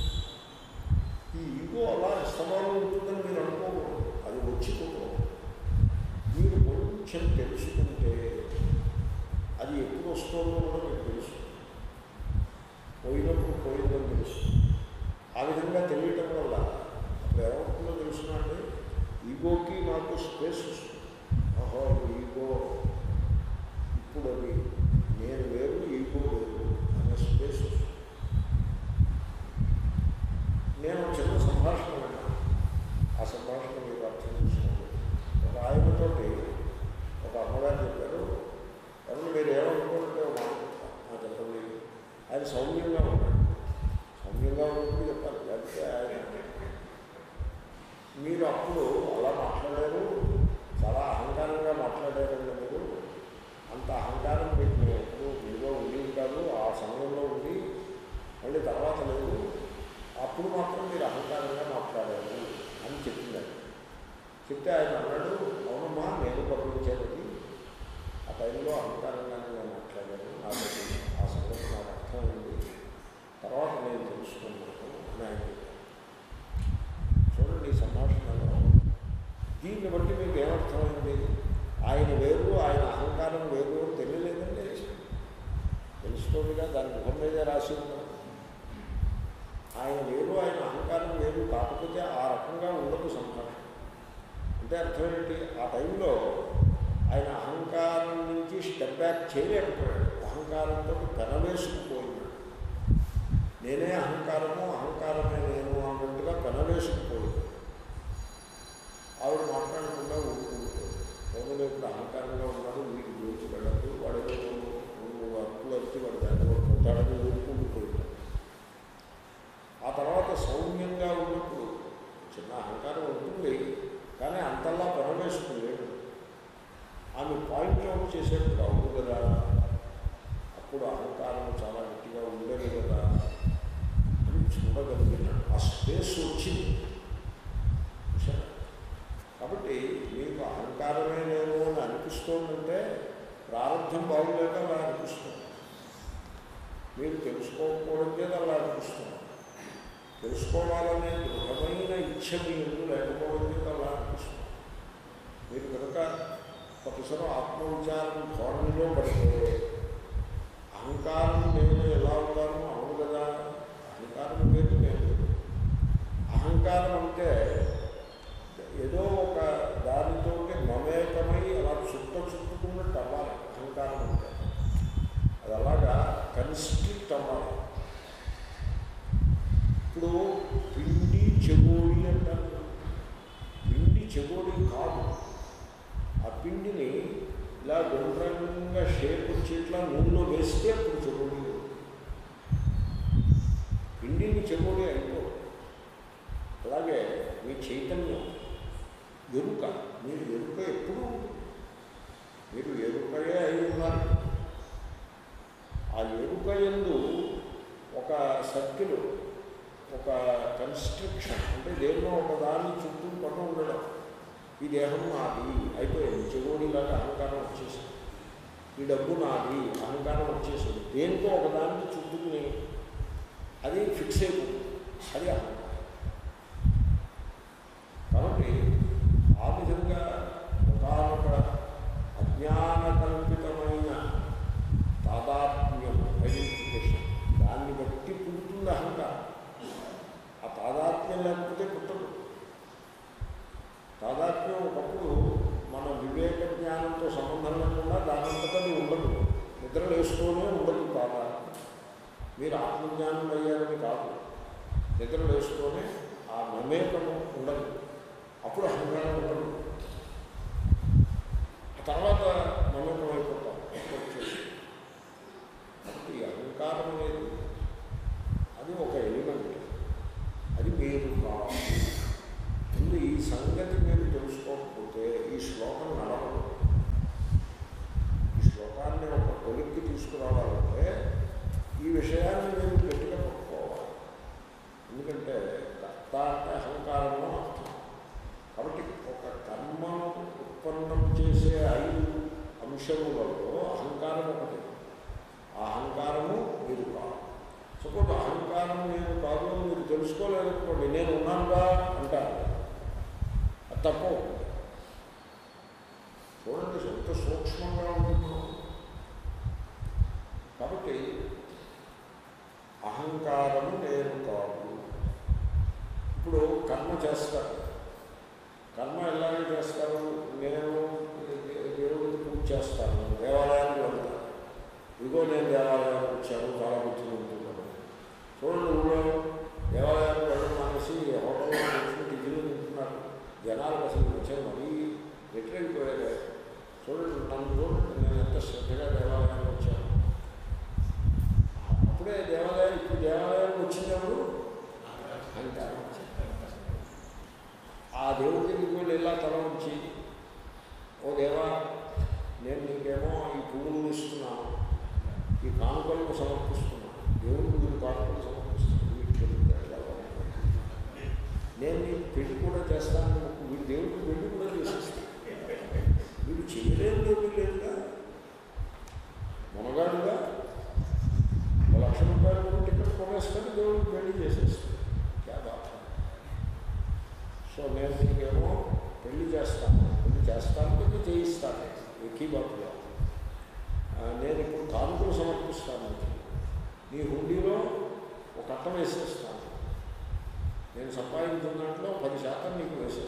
ఈ ఈగో అలా అస్తమానం ఉంటుందని మీరు అనుకోకూడదు అది వచ్చిపోకూడదు మీరు కొంచెం తెలుసుకుంటే అది ఎప్పుడు వస్తుందో కూడా మీకు తెలుసు పోయినప్పుడు పోయిందని తెలుసు ఆ విధంగా తెలియటం వల్ల అప్పుడు ఏమవుతుందో తెలుసునండి ఈగోకి నాకు స్పేస్ వస్తుంది ఓహో ఈగో ఇప్పుడు అది నేను వేరు ఈగో వేరు అనే స్పేస్ వస్తుంది నేను ఒక చిన్న సంభాషణ విన్నాను ఆ సంభాషణ మీకు అర్థం చేసుకోండి ఒక ఆయనతోటి ఒక అమ్మగారు చెప్పారు ఎవరు మీరు ఏమనుకుంటే ఒక మాట చెప్తాను నా చెప్పండి ఆయన సౌమ్యంగా ఉన్నాడు సౌమ్యంగా ఉన్నప్పుడు చెప్పాలి లేకపోతే ఆయన మీరు అప్పుడు అలా మాట్లాడారు చాలా అహంకారంగా మాట్లాడారండి మీరు అంత అహంకారం మీకు మేము ఎప్పుడు మీలో ఉండేది కాదు ఆ సమయంలో ఉండి మళ్ళీ తర్వాత లేదు అప్పుడు మాత్రం మీరు అహంకారంగా మాట్లాడారు అని చెప్పింది ఆయన. చెప్తే ఆయన అన్నాడు అవునమ్మా నేను గమనించేది ఆ టైంలో అహంకారంగానే నేను మాట్లాడాను నాకు ఆ సంగతి నాకు అర్థమైంది తర్వాత నేను తెలుసుకున్నాను అని ఆయన చెప్పారు. చూడండి ఈ సంభాషణలో దీన్ని బట్టి మీకు ఏమర్థమైంది ఆయన వేరు ఆయన అహంకారం వేరు అని తెలియలేదండి తెలుసుకోదుగా దాని ముఖం మీదే రాసి ఉన్నాను ఆయన వేరు ఆయన అహంకారం వేరు కాకపోతే ఆ ఉండదు సంభాషణ అంటే అర్థం ఏంటి ఆ టైంలో ఆయన అహంకారం నుంచి స్టెప్ బ్యాక్ చేయలేకపోయాడు అహంకారంతో పెనవేసుకుపోయినాడు నేనే అహంకారము అహంకారమే నేను అన్నట్టుగా పెనవేసుకుపోయాడు ఆవిడ మాట్లాడకుండా ఊరుకుంటుంది ఎవరు ఇప్పుడు అహంకారంగా ఉన్నాడు వీటి గురించి వెళ్ళదు వాడు ఏదో నువ్వు అప్పులు వచ్చి వాడు దాన్ని కొట్టాడని ఊరుకుండిపోయాడు ఆ తర్వాత సౌమ్యంగా ఉన్నప్పుడు చిన్న అహంకారం ఉంటుంది కానీ అంతలా పెనవేసుకులేడు ఆమె పాయింట్ అవుట్ చేసేప్పుడు అవును కదా అప్పుడు అహంకారం చాలా గట్టిగా ఉండేది కదా అని చూడగలిగినాడు ఆ స్పేస్ వచ్చింది చూసారా కాబట్టి మీకు అహంకారమే నేను అని అనిపిస్తోందంటే ప్రారంభం బాగులేక అలా అనిపిస్తుంది మీరు తెలుసుకోకపోవడం అలా అనిపిస్తుంది తెలుసుకోవాలనే దృఢమైన ఇచ్చ మీ ఎందుకు లేకపోవడం చేత అలా అనిపిస్తుంది మీరు కనుక ప్రతిసరం ఆత్మవిచారం ధోరణిలో పడితే అహంకారం నేను ఎలా ఉంటాను అవును కదా అహంకారం లేదు నేను అహంకారం అంటే ఏదో ఒక దానితో మమేకమై అలా చుట్ట చుట్టుకున్నట్టు అవ్వాలి అహంకారం అంటే అది అలాగా కన్స్ట్రిక్ట్ అవ్వాలి ఇప్పుడు పిండి చెగోడి అంటారు పిండి చెగోడి కాదు ఆ పిండిని ఇలా గుండ్రంగా షేప్ వచ్చేట్లా నూనెలో వేస్తే అప్పుడు చెగోడి పిండిని చెగోడి అయిపోదు అలాగే మీ చైతన్యం ఎరుక మీరు ఎరుక ఎప్పుడు ఉంటుంది. మీరు ఎరుకయే అయి ఉన్నారు ఆ ఎరుక ఎందు ఒక సర్కిల్ ఒక కన్స్ట్రక్షన్ అంటే దేనిలో ఒక దాన్ని చుట్టూ పట్టు ఉండడం ఈ దేహం నాది అయిపోయింది చెగోడిలాగా అహంకారం వచ్చేసింది ఈ డబ్బు నాది అహంకారం వచ్చేసింది దేనికో ఒక దానికి చుట్టుకుని అది ఫిక్స్ అయిపోతుంది అది అహంకారం కాబట్టి ఆ విధంగా ఒకనొక అజ్ఞాన కల్పితమైన తాదాత్మ్యం ఐడెంటిఫికేషన్ దాన్ని బట్టి పుడుతుంది అహంకారం ఆ తాదాత్మ్యం లేకపోతే పుట్టదు తాదాత్మ్యం ఒకప్పుడు మన వివేక జ్ఞానంతో సంబంధం లేకుండా దానంతటా అది ఉండదు నిద్ర వేస్తూనే ఉండదు తాదాత్మ్యం మీరు ఆత్మజ్ఞానం అయ్యారని కాదు నిద్ర వేస్తూనే ఆ మమేకము ఉండదు అప్పుడు అహంకారం ఉండదు ఆ తర్వాత మమేకం అయిపోతాం వచ్చేసి కాబట్టి ఈ అహంకారం అనేది అది ఒక ఎలిమెంట్ అది మీరు కాదు ముందు ఈ సంగతి మీరు తెలుసుకోకపోతే ఈ శ్లోకం నడవదు ఈ శ్లోకాన్ని ఒక కొలిక్కి తీసుకురావాలంటే ఈ విషయాన్ని మీరు గట్టిగా పట్టుకోవాలి ఎందుకంటే కర్త అంటే అహంకారము అర్థం కాబట్టి ఒక కర్మను ఉత్పన్నం చేసే ఐదు అంశములలో అహంకారం ఒకటి ఆ అహంకారము మీరు కాదు సపోజ్ అహంకారం నేను కాదు అని మీరు తెలుసుకోలేదనుకోండి నేను ఉన్నానుగా అంటారు అది తప్పు చూడండి ఎంత సూక్ష్మంగా ఉంటుంది కాబట్టి అహంకారము నేను కాదు ఇప్పుడు కర్మ చేస్తారు కర్మ ఎలాగే చేస్తారు నేను దేవుడికి పూజ చేస్తాను దేవాలయానికి వెళ్తాను ఇదిగో నేను దేవాలయానికి వచ్చాను చాలా బుద్ధి ఉంటున్నాను చూడండి ఊళ్ళో దేవాలయానికి వెళ్ళడం మానేసి హోటల్లో కూర్చుని టిఫిన్లు తింటున్నారు జనాలకు అసలు వచ్చారు మరీ వ్యతిరేకిపోయారు చూడండి నన్ను చూడండి నేను ఎంత శ్రద్ధగా దేవాలయానికి వచ్చాను అప్పుడే దేవాలయం ఇప్పుడు దేవాలయానికి వచ్చినప్పుడు అహంకారం ఆ దేవుడి దగ్గరికి వెళ్ళి ఇలా తల ఉంచి ఓ దేవా నేను నీకేమో ఈ పువ్వులు ఇస్తున్నాను ఈ కానుకలను సమర్పిస్తున్నాను దేవుడికి మీరు కానుకలు సమర్పిస్తున్నాను వీటికి ఎట్లా నేను నీకు పెళ్లి కూడా చేస్తాను వీడు దేవుడికి పెళ్లి కూడా చేసేస్తాను వీడు చేయలేని దేవుడు లేదుగా మునగాడుగా ఒక లక్ష రూపాయలు టికెట్ కొనేసుకొని దేవుడికి పెళ్లి చేసేస్తాడు క్యా బాధ సో నేను నీకేమో పెళ్లి చేస్తాను పెళ్లి చేస్తాను పెళ్లి చేయిస్తాను ఎక్కి బాబులో నేను ఇప్పుడు కానుకలు సమర్పిస్తాను నీ హుండీలో ఒక అట్టం వేసేస్తాను నేను సంపాదించిన దాంట్లో పది శాతం నీకు వేసేస్తాను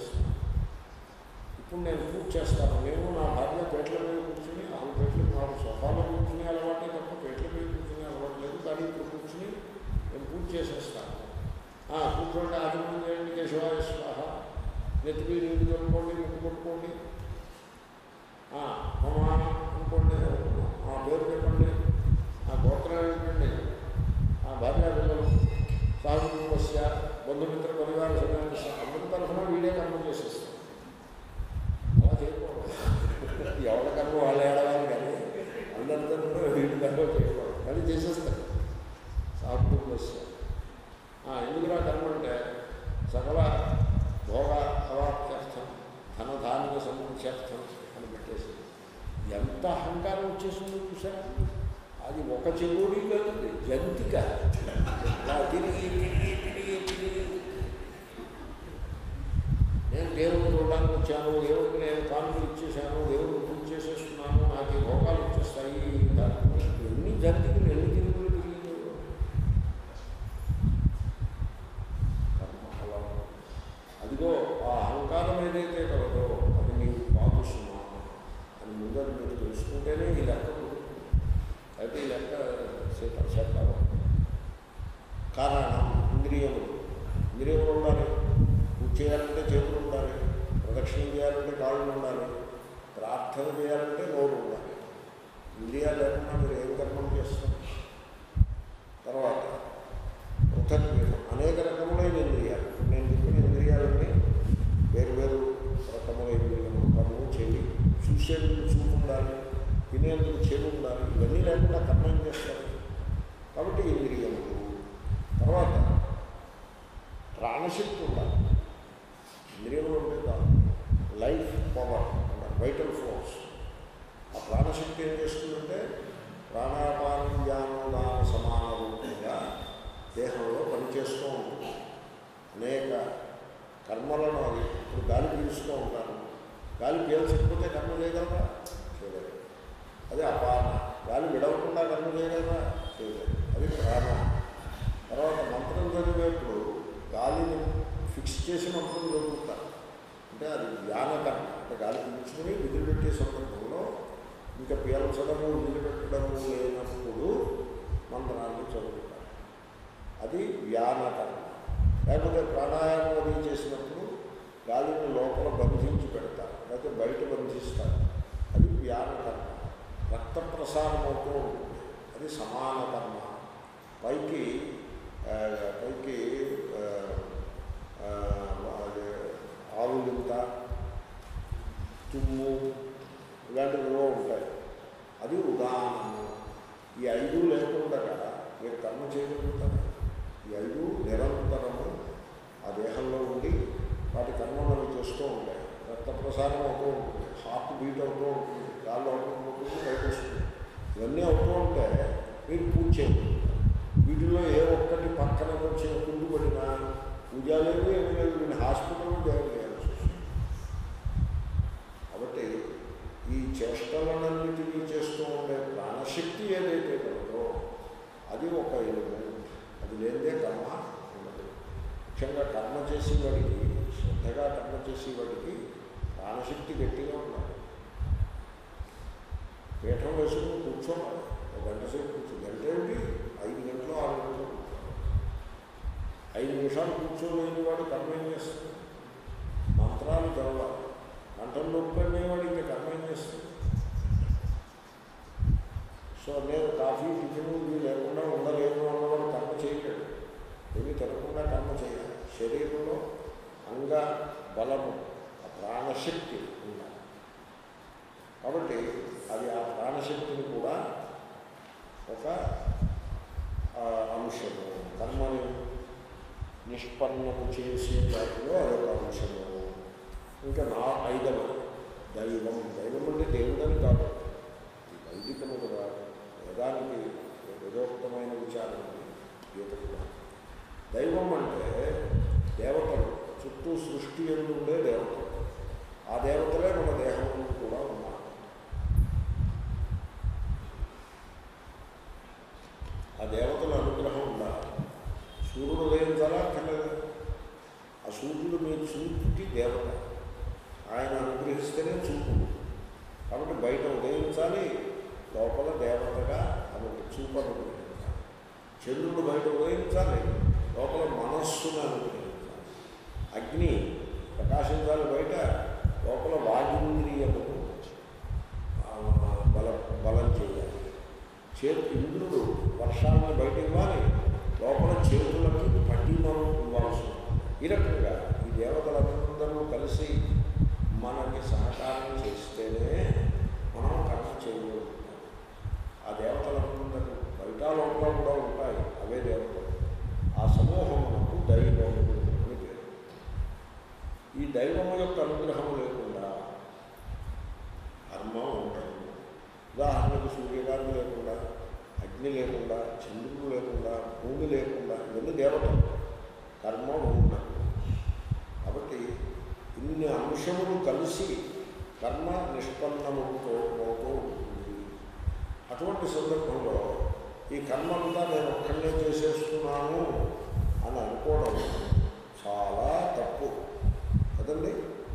ఇప్పుడు నేను పూజ చేస్తాను నేను నా భార్య పేట్ల మీద కూర్చుని ఆమె పేట్ల మాకు సోఫాలో కూర్చుని అలవాటే తప్ప పేట్ల మీద కూర్చుని అలవాటు లేదు కానీ ఇప్పుడు కూర్చుని నేను పూజ చేసేస్తాను ఆ, కూర్చోండి ఆచమనం చేయండి కేశవాయ స్వాహ నెత్తిపి నీళ్ళు చల్లుకోండి ముక్కు కొట్టుకోండి ఆ, మమ అనుకోండి ఆ పేరు చెప్పండి ఆ గోత్రం ఏంటండి ఆ భార్య పిల్లలు సాగువస్య బంధుమిత్ర పరివార సమావేశ అందరి తరఫున వీడే కర్మ చేసేస్తాం అలా చేయకూడదు ఎవరి కర్మ వాళ్ళు ఏడవాలి కానీ అందరి తరఫున వీడి కర్మ చేయకూడదు అది చేసేస్తాడు సాగువస్య ఎందుకురా కర్మ అంటే సకల భోగ అవాప్త్యర్థం ధనధాన్య సంరక్షార్థం అని పెట్టేసి ఎంత అహంకారం వచ్చేసిందో చూసారా అది ఒక చెవుడి కదండి జంతిక ఇలా తిరిగి తిరిగి తిరిగి తిరిగి నేను దేవుడు చూడడానికి వచ్చాను దేవుడికి నేను కానుకలు ఇచ్చేసాను దేవుడికి పూజ చేసేస్తున్నాను నాకు ఈ భోగాలు వచ్చేస్తాయి దానికి ఎన్ని జంతికలు ఎన్ని తిరుగులు తిరిగి కర్మ అలా ఉంది. అదిగో ఆ అహంకారం ఏదైతే కలదో అది నీకు పాపుస్తున్నాను అని ముందు అది మీరు తెలుసుకుంటేనే ఈ లెక్క కుదురుతుంది. అయితే ఈ లెక్క చేత చేద్దాము కారణం ఇంద్రియములు ఇంద్రియములు ఉండాలి పూజ చేయాలంటే చేతులు ఉండాలి ప్రదక్షిణ చేయాలంటే కాళ్ళు ఉండాలి ప్రార్థన చేయాలంటే నోరు ఉండాలి ఇంద్రియాలు లేకుండా మీరు ఏం కర్మం చేస్తారు తర్వాత పృథక్ అనేక రకములైన ఇంద్రియాలు ఇప్పుడు నేను చెప్పిన ఇంద్రియాలన్నీ వేరు వేరు రకముల ఇంద్రియములు కన్ను చెవి చూసేందుకు చూపు ఉండాలి తినేందుకు చెవి ఉండాలి ఇవన్నీ లేకుండా కర్మ ఏం చేస్తారు కాబట్టి ఇంద్రియములు తర్వాత ప్రాణశక్తి ఉండాలి ఇంద్రియములు ఉంటే కాదు లైఫ్ పవర్ ఉండాలి వైటల్ ఫోర్స్ ఆ ప్రాణశక్తి ఏం చేస్తుందంటే ప్రాణాపాన జ్ఞానోదాన సమాన రూపంగా దేహంలో పనిచేస్తూ ఉంటుంది అనేక కర్మలను అది ఇప్పుడు గాలి పీలుస్తూ ఉంటారు గాలి పీల్చకపోతే కర్మ చేయగలరా చేయలేదు అది అపాన గాలి విడవకుండా కర్మ చేయగలరా చేయలేదు అది ప్రాణం తర్వాత మంత్రం చదివేప్పుడు గాలిని ఫిక్స్ చేసి మంత్రం చదువుతారు అంటే అది ధ్యానకర్మ అంటే గాలి పీల్చుకుని విదిలిపెట్టే సందర్భంలో ఇంకా పీల్చడము విదిలిపెట్టడము లేనప్పుడు మంత్రాన్ని చదువుతారు అది వ్యానకర్మ లేకపోతే ప్రాణాయామం అది చేసినప్పుడు గాలిని లోపల బంధించి పెడతారు లేకపోతే బయట బంధిస్తారు అది వ్యానకర్మ రక్త ప్రసారం అవుతూ ఉంటుంది అది సమాన కర్మ పైకి ఆ, పైకి ఆ, ఆ, అది ఆవులింత తుమ్ము ఇలాంటివిలో ఉంటాయి అది ఉదాహరణ ఈ ఐదు లేకుండా మీరు కర్మ చేయగలుగుతారు ఈ ఐదు నిరంతరము ఆ దేహంలో ఉండి వాటి కర్మలు అవి చేస్తూ ఉంటాయి రక్త ప్రసారం అవుతూ ఉంటుంది హార్ట్ బీట్ అవుతూ ఉంటుంది గాల్లో అవుతూ ఉంటుంది బయట వస్తుంది ఇవన్నీ అవుతూ ఉంటే మీరు పూజ చేయగలుగుతారు వీటిలో ఏ ఒక్కటి పక్కన వచ్చిన కుండు పడినా పూజ లేదు ఏమీ లేదు వీడిని హాస్పిటల్లో జాయిన్ చేయాల్సి వస్తుంది కాబట్టి ఈ చేష్టలన్నింటినీ చేస్తూ ఉండే ప్రాణశక్తి ఏదైతే కలదో అది ఒక ఎలిమెంట్ అది లేదే కర్మ ఉండదు ముఖ్యంగా కర్మ చేసేవాడికి శ్రద్ధగా కర్మ చేసేవాడికి ప్రాణశక్తి గట్టిగా ఉండాలి పీఠం వేసుకుని కూర్చోవాలి ఒక గంట సేపు కూర్చో గంట ఏమిటి ఐదు గంటలు ఆరు గంటలు కూర్చోవాలి ఐదు నిమిషాలు కూర్చోలేని వాడు కర్మ ఏం చేస్తుంది మంత్రాలు చదవాలి గంటలు నొప్పనేవాడు ఇంకా కర్మ ఏం చేస్తుంది సో నేను కాఫీ టిఫిన్ ఇవి లేకుండా ఉండలేను అన్నవాడు కర్మ చేయలేడు ఇవి తినకుండా కర్మ చేయాలి శరీరంలో అంగ బలము ఆ ప్రాణశక్తి ఉండాలి కాబట్టి అది ఆ ప్రాణశక్తిని కూడా ఒక ఆ, అంశము కర్మని నిష్పన్నము చేసే వాటిలో అదొక అంశము ఇంకా నా ఐదవది దైవం దైవం అంటే దేవుడని కాదు ఈ వైదికము కూడా వేదానికి వేదోక్తమైన విచారం గీత కూడా దైవం అంటే దేవతలు చుట్టూ సృష్టి ఎందు ఉండే దేవతలు ఆ దేవతలే మన దేహంలో కూడా ఉన్నారు ఆ దేవతల అనుగ్రహం ఉండాలి సూర్యుడు ఉదయించాలా అక్కర్లేదు ఆ సూర్యుడు మీరు సూర్యుడికి దేవత ఆయన అనుగ్రహం అనుగ్రహిస్తేనే చూపు కాబట్టి బయట ఉదయించాలి లోపల దేవతగా ఆమెకు చూపు అనుగ్రహించాలి చంద్రుడు బయట ఉదయించాలి లోపల మనస్సును అనుగ్రహించాలి అగ్ని ప్రకాశించాలి బయట లోపల వాయుంద్రియము ఆ, బల బలం చేయాలి చేతు ఇంద్రుడు వర్షాలను బయట ఇవ్వాలి లోపల చేతులకి పట్టిమను ఇవ్వాల్సి ఉంటుంది. ఈ రకంగా ఈ దేవతలందరూ కలిసి మనకి సహకారం చేస్తేనే మనం కర్మ చేయగలుగుతాం ఆ దేవతలందరూ బయట లోపల కూడా ఉంటాయి అవే దేవతలు ఆ సమూహమునకు దైవము అని పేరు ఈ దైవము యొక్క అనుగ్రహం లేకుండా కర్మ ఉండదు ఉదాహరణకు సూర్యకాంతి లేకుండా అగ్ని లేకుండా చంద్రుడు లేకుండా భూమి లేకుండా ఇవన్నీ దేవతలు కర్మ ఉండదు కాబట్టి ఇన్ని అంశములు కలిసి కర్మ నిష్పన్నముతో పోతూ ఉంటుంది అటువంటి సందర్భంలో ఈ కర్మంతా నేను ఒక్కడే చేసేస్తున్నాను అని అనుకోవడం చాలా తప్పు కదండి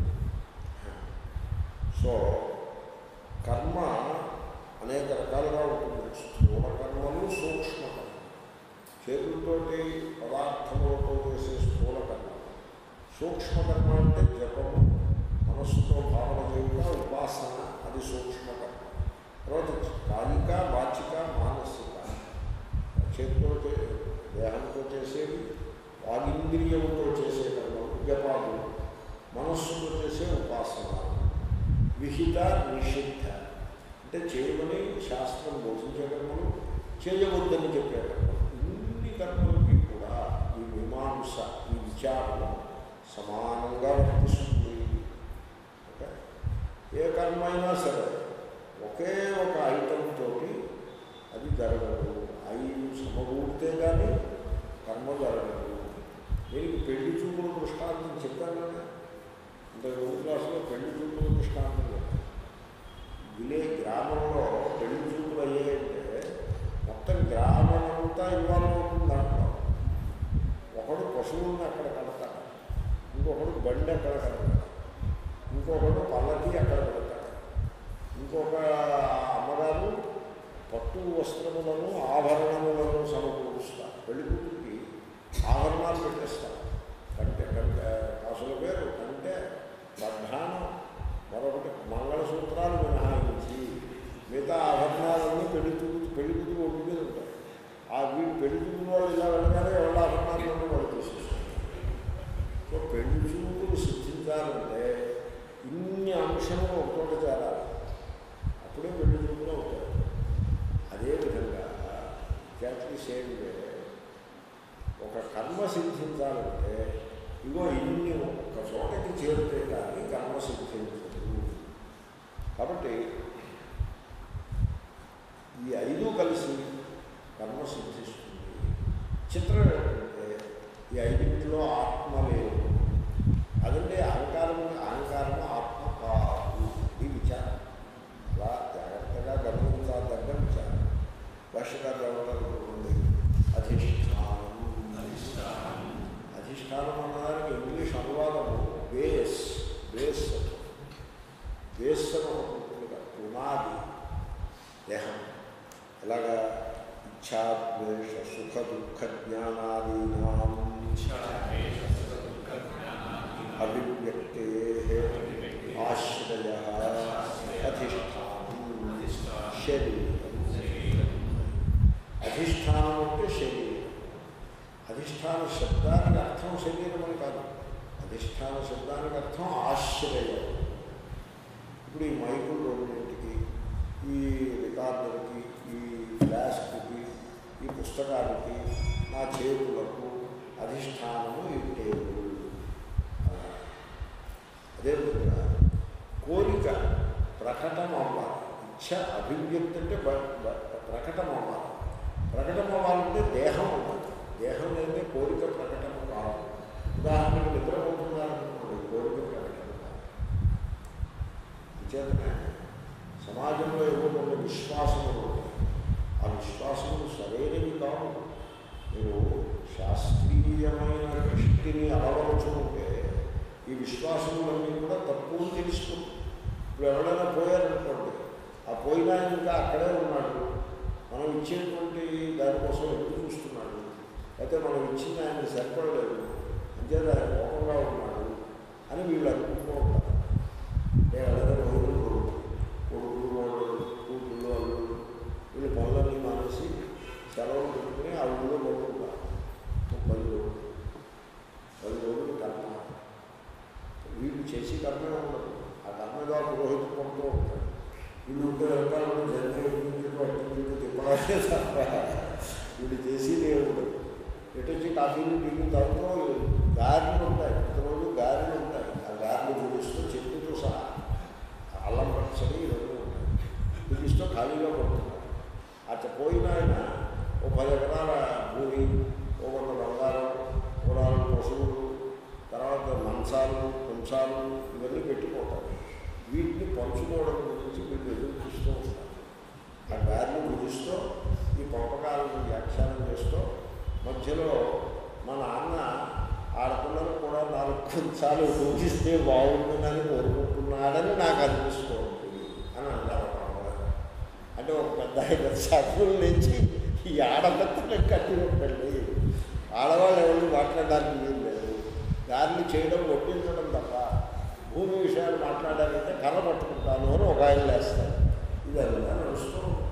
సో కర్మ అనేక రకాలుగా ఉంటుంది స్థూల కర్మలు సూక్ష్మ కర్మ చేతులతోటి పదార్థములతో చేసే స్థూల కర్మ సూక్ష్మ కర్మ అంటే జపము మనస్సుతో భావన చేయుట ఉపాసన అది సూక్ష్మ కర్మ తర్వాత కాలిక వాచిక మానసిక చేతితో చే- దేహంతో చేసేవి వాగింద్రియముతో చేసే కర్మలు జపాలు మనస్సుతో చేసే ఉపాసన విహిత నిషిద్ధ అంటే చేయమని శాస్త్రం బోధించే కర్మలు చేయవద్దని చెప్పే కర్మలు ఇన్ని కర్మలకి కూడా ఈ మీమాంస ఈ విచారణ సమానంగా వర్తిస్తుంది ఓకే ఏ కర్మ అయినా సరే ఒకే ఒక ఐటమ్ తోటి అది జరగదు ఐదు సమకూడితే కానీ కర్మ జరగదు దీనికి పెళ్లి చూపుల దృష్టాంతం చెప్పాను కదా ఇంతకు ముందు క్లాసులో పెళ్లి చూపుల దృష్టాంతం చెప్పాను విలే గ్రామంలో పెళ్లి చూపులు అయ్యాయంటే మొత్తం గ్రామం అంతా ఇన్వాల్వ్ అవుతుంది దాంట్లో ఒకడు పశువుల్ని అక్కడ కడతాడు ఇంకొకడు బండి అక్కడ కడతాడు ఇంకొకడు పల్లకి అక్కడ పెడతాడు ఇంకొక అమ్మగారు పట్టు వస్త్రములను ఆభరణములను సమకూరుస్తారు పెళ్లి కూతురికి ఆభరణాలు పెట్టేస్తారు కంటే కంటే కాసుల పేరు కంటే ప్రధానం మరొకటి మంగళసూత్రాలు మినహాయించి మిగతా ఆభరణాలన్నీ పెళ్లి కూతురు పెళ్లి కూతురు ఒడ్డు మీద ఉంటాయి ఆ వీళ్ళు పెళ్లి కూతురు వాళ్ళు ఇలా వెళ్ళగానే ఎవరి ఆభరణాలను వాళ్ళు తీసేస్తారు సో పెళ్లి చూపులు సిద్ధించాలంటే ఇన్ని అంశములు ఒకటోటి చేరాలి అప్పుడే పెళ్లి చూపులు అవుతాయి అదేవిధంగా జాతి సేమ్ వే ఒక కర్మ సిద్ధించాలంటే ఇగో ఇన్ని ఒక్క చోటకి చేరితే కానీ కర్మ సిద్ధించదు కాబట్టి ఈ ఐదు కలిసి కర్మ సిద్ధిస్తుంది చిత్రం ఏంటంటే ఈ ఐదింటిలో ఆత్మ లేదు అదంటే అహంకారం అహంకారం ఆత్మ కాదు ఈ విచారం అలా జాగ్రత్తగా గమనించాలదగ్గ విచారం భాష్యకారు ఏమన్నారంటుంది అధిష్టానం అధిష్టానం అన్నదానికి ఇంగ్లీష్ అనువాదము బేస్ బేస్ బేస్ అని ఒకటి ఉంటుంది కదా, పునాది దేహం ఎలాగా ఇచ్ఛా ద్వేష సుఖ దుఃఖ జ్ఞానాదీనాం అభివ్యక్తే ఆశ్రయ అధిష్టానం శరీరం అధిష్టానం అంటే శరీరం అధిష్టాన శబ్దానికి అర్థం శరీరం అని కాదు అధిష్టాన శబ్దానికి అర్థం ఆశ్రయం ఇప్పుడు ఈ మైకులు రెండింటికి ఈ రికార్డర్కి ఈ ఫ్లాస్క్కి ఈ పుస్తకానికి నా చేతులకు అధిష్టానము ఈ టేబుల్ అదేవిధంగా కోరిక ప్రకటన అవ్వాలి ఇచ్ఛ అభివ్యక్తి అంటే బ- బ- ప్రకటన అవ్వాలి ప్రకటన అవ్వాలంటే దేహం ఉండాలి దేహం లేదే కోరిక ప్రకటన కాదు ఉదాహరణకు నిద్రపోతున్నారనుకోండి కోరిక ప్రకటన కాదు అంచేతనే సమాజంలో ఏవో కొన్ని విశ్వాసములు ఉంటాయి ఆ విశ్వాసములు సరైనవి కావు మీరు శాస్త్రీయమైన దృష్టిని అలవరుచుకుంటే ఈ విశ్వాసములన్నీ కూడా తప్పు అని తెలుస్తుంది ఇప్పుడు ఎవరైనా పోయారనుకోండి ఆ పోయినా ఇంకా అక్కడే ఉన్నాడు మనం ఇచ్చేటువంటి దానికోసం ఎదురు చూస్తున్నాడు అయితే మనం ఇచ్చిన ఆయన సరిపడలేదు అంతేత ఆయన కోపంగా ఉన్నాడు అని వీళ్ళు అనుకుంటూ ఉంటారు నేను అలాగే రోజులు కొడుకులు వాళ్ళు కూతుళ్ళు అల్లుళ్ళు వీళ్ళు పనులన్నీ మానేసి సెలవులు పెట్టుకుని ఆ ఊళ్ళో కొడుకుంటారు పది రోజులు పది రోజులు కర్మ వీళ్ళు చేసి కర్మే ఉండదు ఆ కర్మగా పురోహితు పడుతూ ఉంటాడు వీళ్ళు ఉంటే వెళ్తారు జన్మ పట్టింది తిప్పడాలే తప్ప వీళ్ళు చేసేది ఏముండదు ఎటు వచ్చి కాఫీలు టీలు తాగుతూ గారెలు ఉంటాయి ప్రతిరోజు గారెలు ఉంటాయి ఆ గారెలు పిలుస్తూ చెట్టుతో సహా అల్లం పచ్చడి ఇవన్నీ ఉంటాయి పిలుస్తూ ఖాళీగా పడుతున్నారు అట్లా పోయిన ఆయన ఓ పది ఎకరాల భూమి ఓ కొంత బంగారం ఓ నాలుగు పశువులు తర్వాత మంచాలు కొంచాలు ఇవన్నీ పెట్టిపోతారు వీటిని పంచుకోవడం గురించి వీళ్ళు ఎదురు చూస్తూ ఉంటారు ఆ దారిని విధిస్తూ ఈ పంపకాలను వ్యాఖ్యానం చేస్తూ మధ్యలో మా నాన్న ఆడపిల్లలు కూడా నాలుగు కొంచాలు పూజిస్తే బాగుంటుందని కోరుకుంటున్నాడని నాకు అనిపిస్తూ ఉంటుంది అని అంటారు ఒక అమ్మగారు. అంటే ఒక పెద్ద ఆయన చదువుల నుంచి ఈ ఆడపిల్లలు కట్టి ఉంటండి ఆడవాళ్ళు ఎవరు మాట్లాడడానికి వీలు లేదు దాన్ని చేయడం ఒప్పించడం తప్ప భూమి విషయాలు మాట్లాడాలంటే కర్ర పట్టుకుంటాను అని ఒక ఆయన లేస్తారు ఇదంతా నడుస్తూ ఉంటుంది.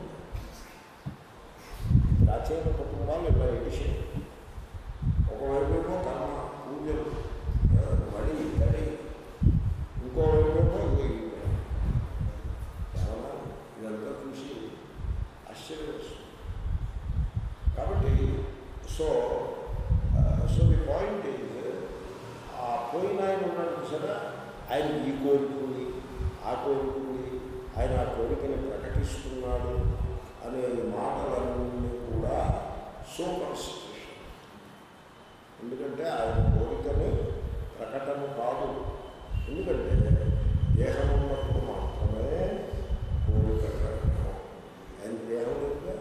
ప్రాచీన కుటుంబాలు ఇలా ఎడిషన్ ఒకవైపు కర్మ పూజలు ఆ, మడి తడి ఇంకోవైపు ఇగో ఈ చాలా ఇదంతా చూసి ఆశ్చర్యం వేస్తుంది కాబట్టి so so the point is ఆ పోయిన ఆయన ఉన్నాడు చూసారా ఆయన ఈ కోరుకుంది ఆ కోరుకుంది ఆయన ఆ కోరికని ప్రకటిస్తున్నాడు అనే మాటలన్నీ కూడా సూపర్స్టిషన్ ఎందుకంటే ఆయన కోరికని ప్రకటన కాదు ఎందుకంటే దేహం ఉన్నప్పుడు మాత్రమే కోరిక ప్రకటన ఆయన దేహం లేదుగా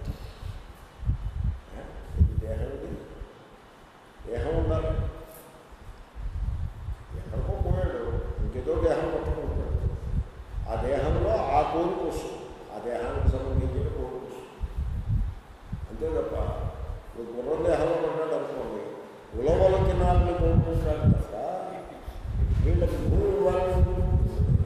ఏ? ఇది దేహం ఇది దేహం ఉండాలి ఎక్కడికో పోయాడు ఇంకేదో దేహం పట్టుకుంటాడు ఆ దేహంలో ఆ కోరిక వస్తుంది ఆ దేహానికి సంబంధించిన కోరిక వస్తుంది అంతే తప్ప ఇప్పుడు గుర్రం దేహంలో పడ్డాడు అనుకోండి ఉలవల తినాలని కోరుకుంటాడు తప్ప వీళ్ళకి భూమి ఇవ్వాలని కోరుకుంటున్నాడు.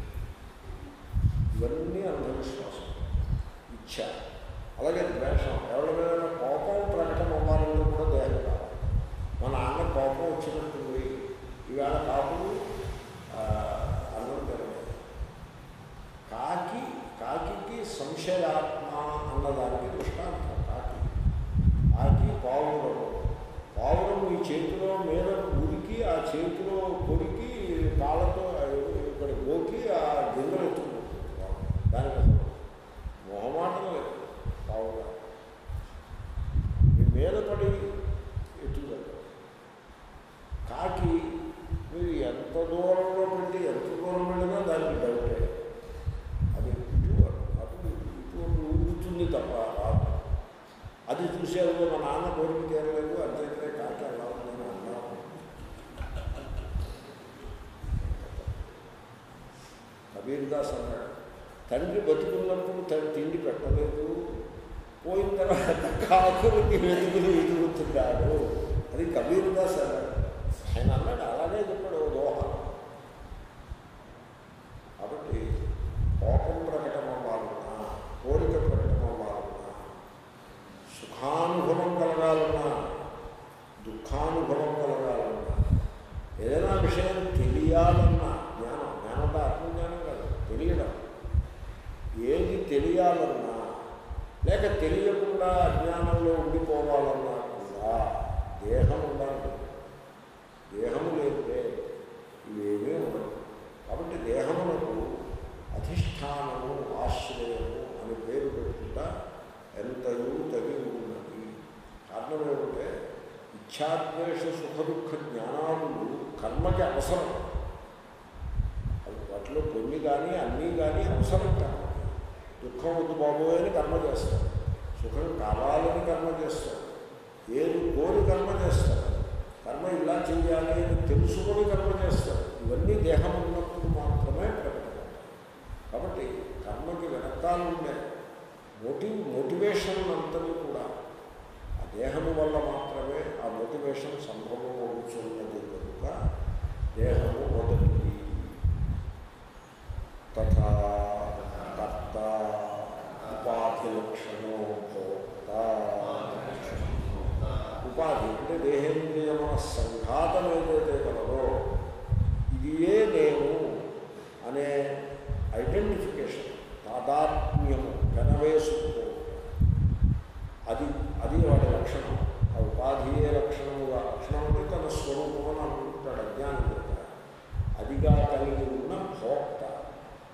ఇవన్నీ అంధవిశ్వాసం ఇచ్చ అలాగే ద్వేషం ఎవరి మీద కోపం ప్రకటన అవ్వాలని కూడా దేహం కావాలి మా నాన్న కోపం వచ్చినట్టుంది ఇవాళ కాపులు ఆ, అన్నం తినలేదు కాకి కాకి సంశయాత్మ అన్నదానికి దృష్టాంతం కాకి కాకి పావురం పావురం ఈ చేతిలో మీద ఉరికి ఆ చేతిలో కొరికి కాళ్ళతో ఇక్కడ గోకి ఆ గింజలు ఎత్తుకుంటుంది పావురం. దానికి అసలు మొహమాటం లేదు పావురం మీ మీద పడి ఎత్తుకెళ్తారు కాకి మీరు ఎంత దూరంలో పెట్టి ఎంత దూరం వెళ్ళినా దానికి డౌటే అది ఇటు అటు ఇటు ఊగుతుంది తప్ప రాదు అది చూసేది మా నాన్న కోరిక తీరలేదు అంతైతే కాకి అలా ఉందని అన్నాను కబీర్ దాస్ అన్నాడు తండ్రి బతుకున్నప్పుడు తను తిండి పెట్టలేదు పోయిన తర్వాత కాకులకి వెతుకులు ఎదుగుతున్నాడు అది కబీర్ దాస్ అన్నాడు ఆయన అన్నాడు అలాగే చెప్పాడు ఓ దోహం కాబట్టి కోపం ప్రకటన అవ్వాలన్నా కోరిక ప్రకటన అవ్వాలన్నా సుఖానుభవం కలగాలన్నా దుఃఖానుభవం కలగాలన్నా ఏదైనా విషయం తెలియాలన్నా జ్ఞానం జ్ఞానం ఆత్మజ్ఞానం కాదు తెలియడం ఏది తెలియాలన్నా లేక తెలియకుండా అజ్ఞానంలో ఉండిపోవాలన్నా కూడా దేహం ఉండాలి దేహము లేదే ఇవేమీ ఉండవు కాబట్టి దేహమునకు అధిష్టానము ఆశ్రయము అని పేరు పెట్టుకుంటా ఎంతయూ తగి ఉన్నది కారణం ఏమంటే ఇచ్ఛాద్వేష సుఖ దుఃఖ జ్ఞానాలు కర్మకి అవసరం అవి వాటిలో కొన్ని కానీ అన్నీ కానీ అవసరం కాదు దుఃఖం వద్దు బాబోయ్ అని కర్మ చేస్తారు సుఖం కావాలని కర్మ చేస్తారు ఏది కోరి కర్మ చేస్తారు కర్మ ఇలా చేయాలి అని తెలుసుకొని కర్మ చేస్తారు ఇవన్నీ దేహం ఉన్నప్పుడు మాత్రమే ప్రకటన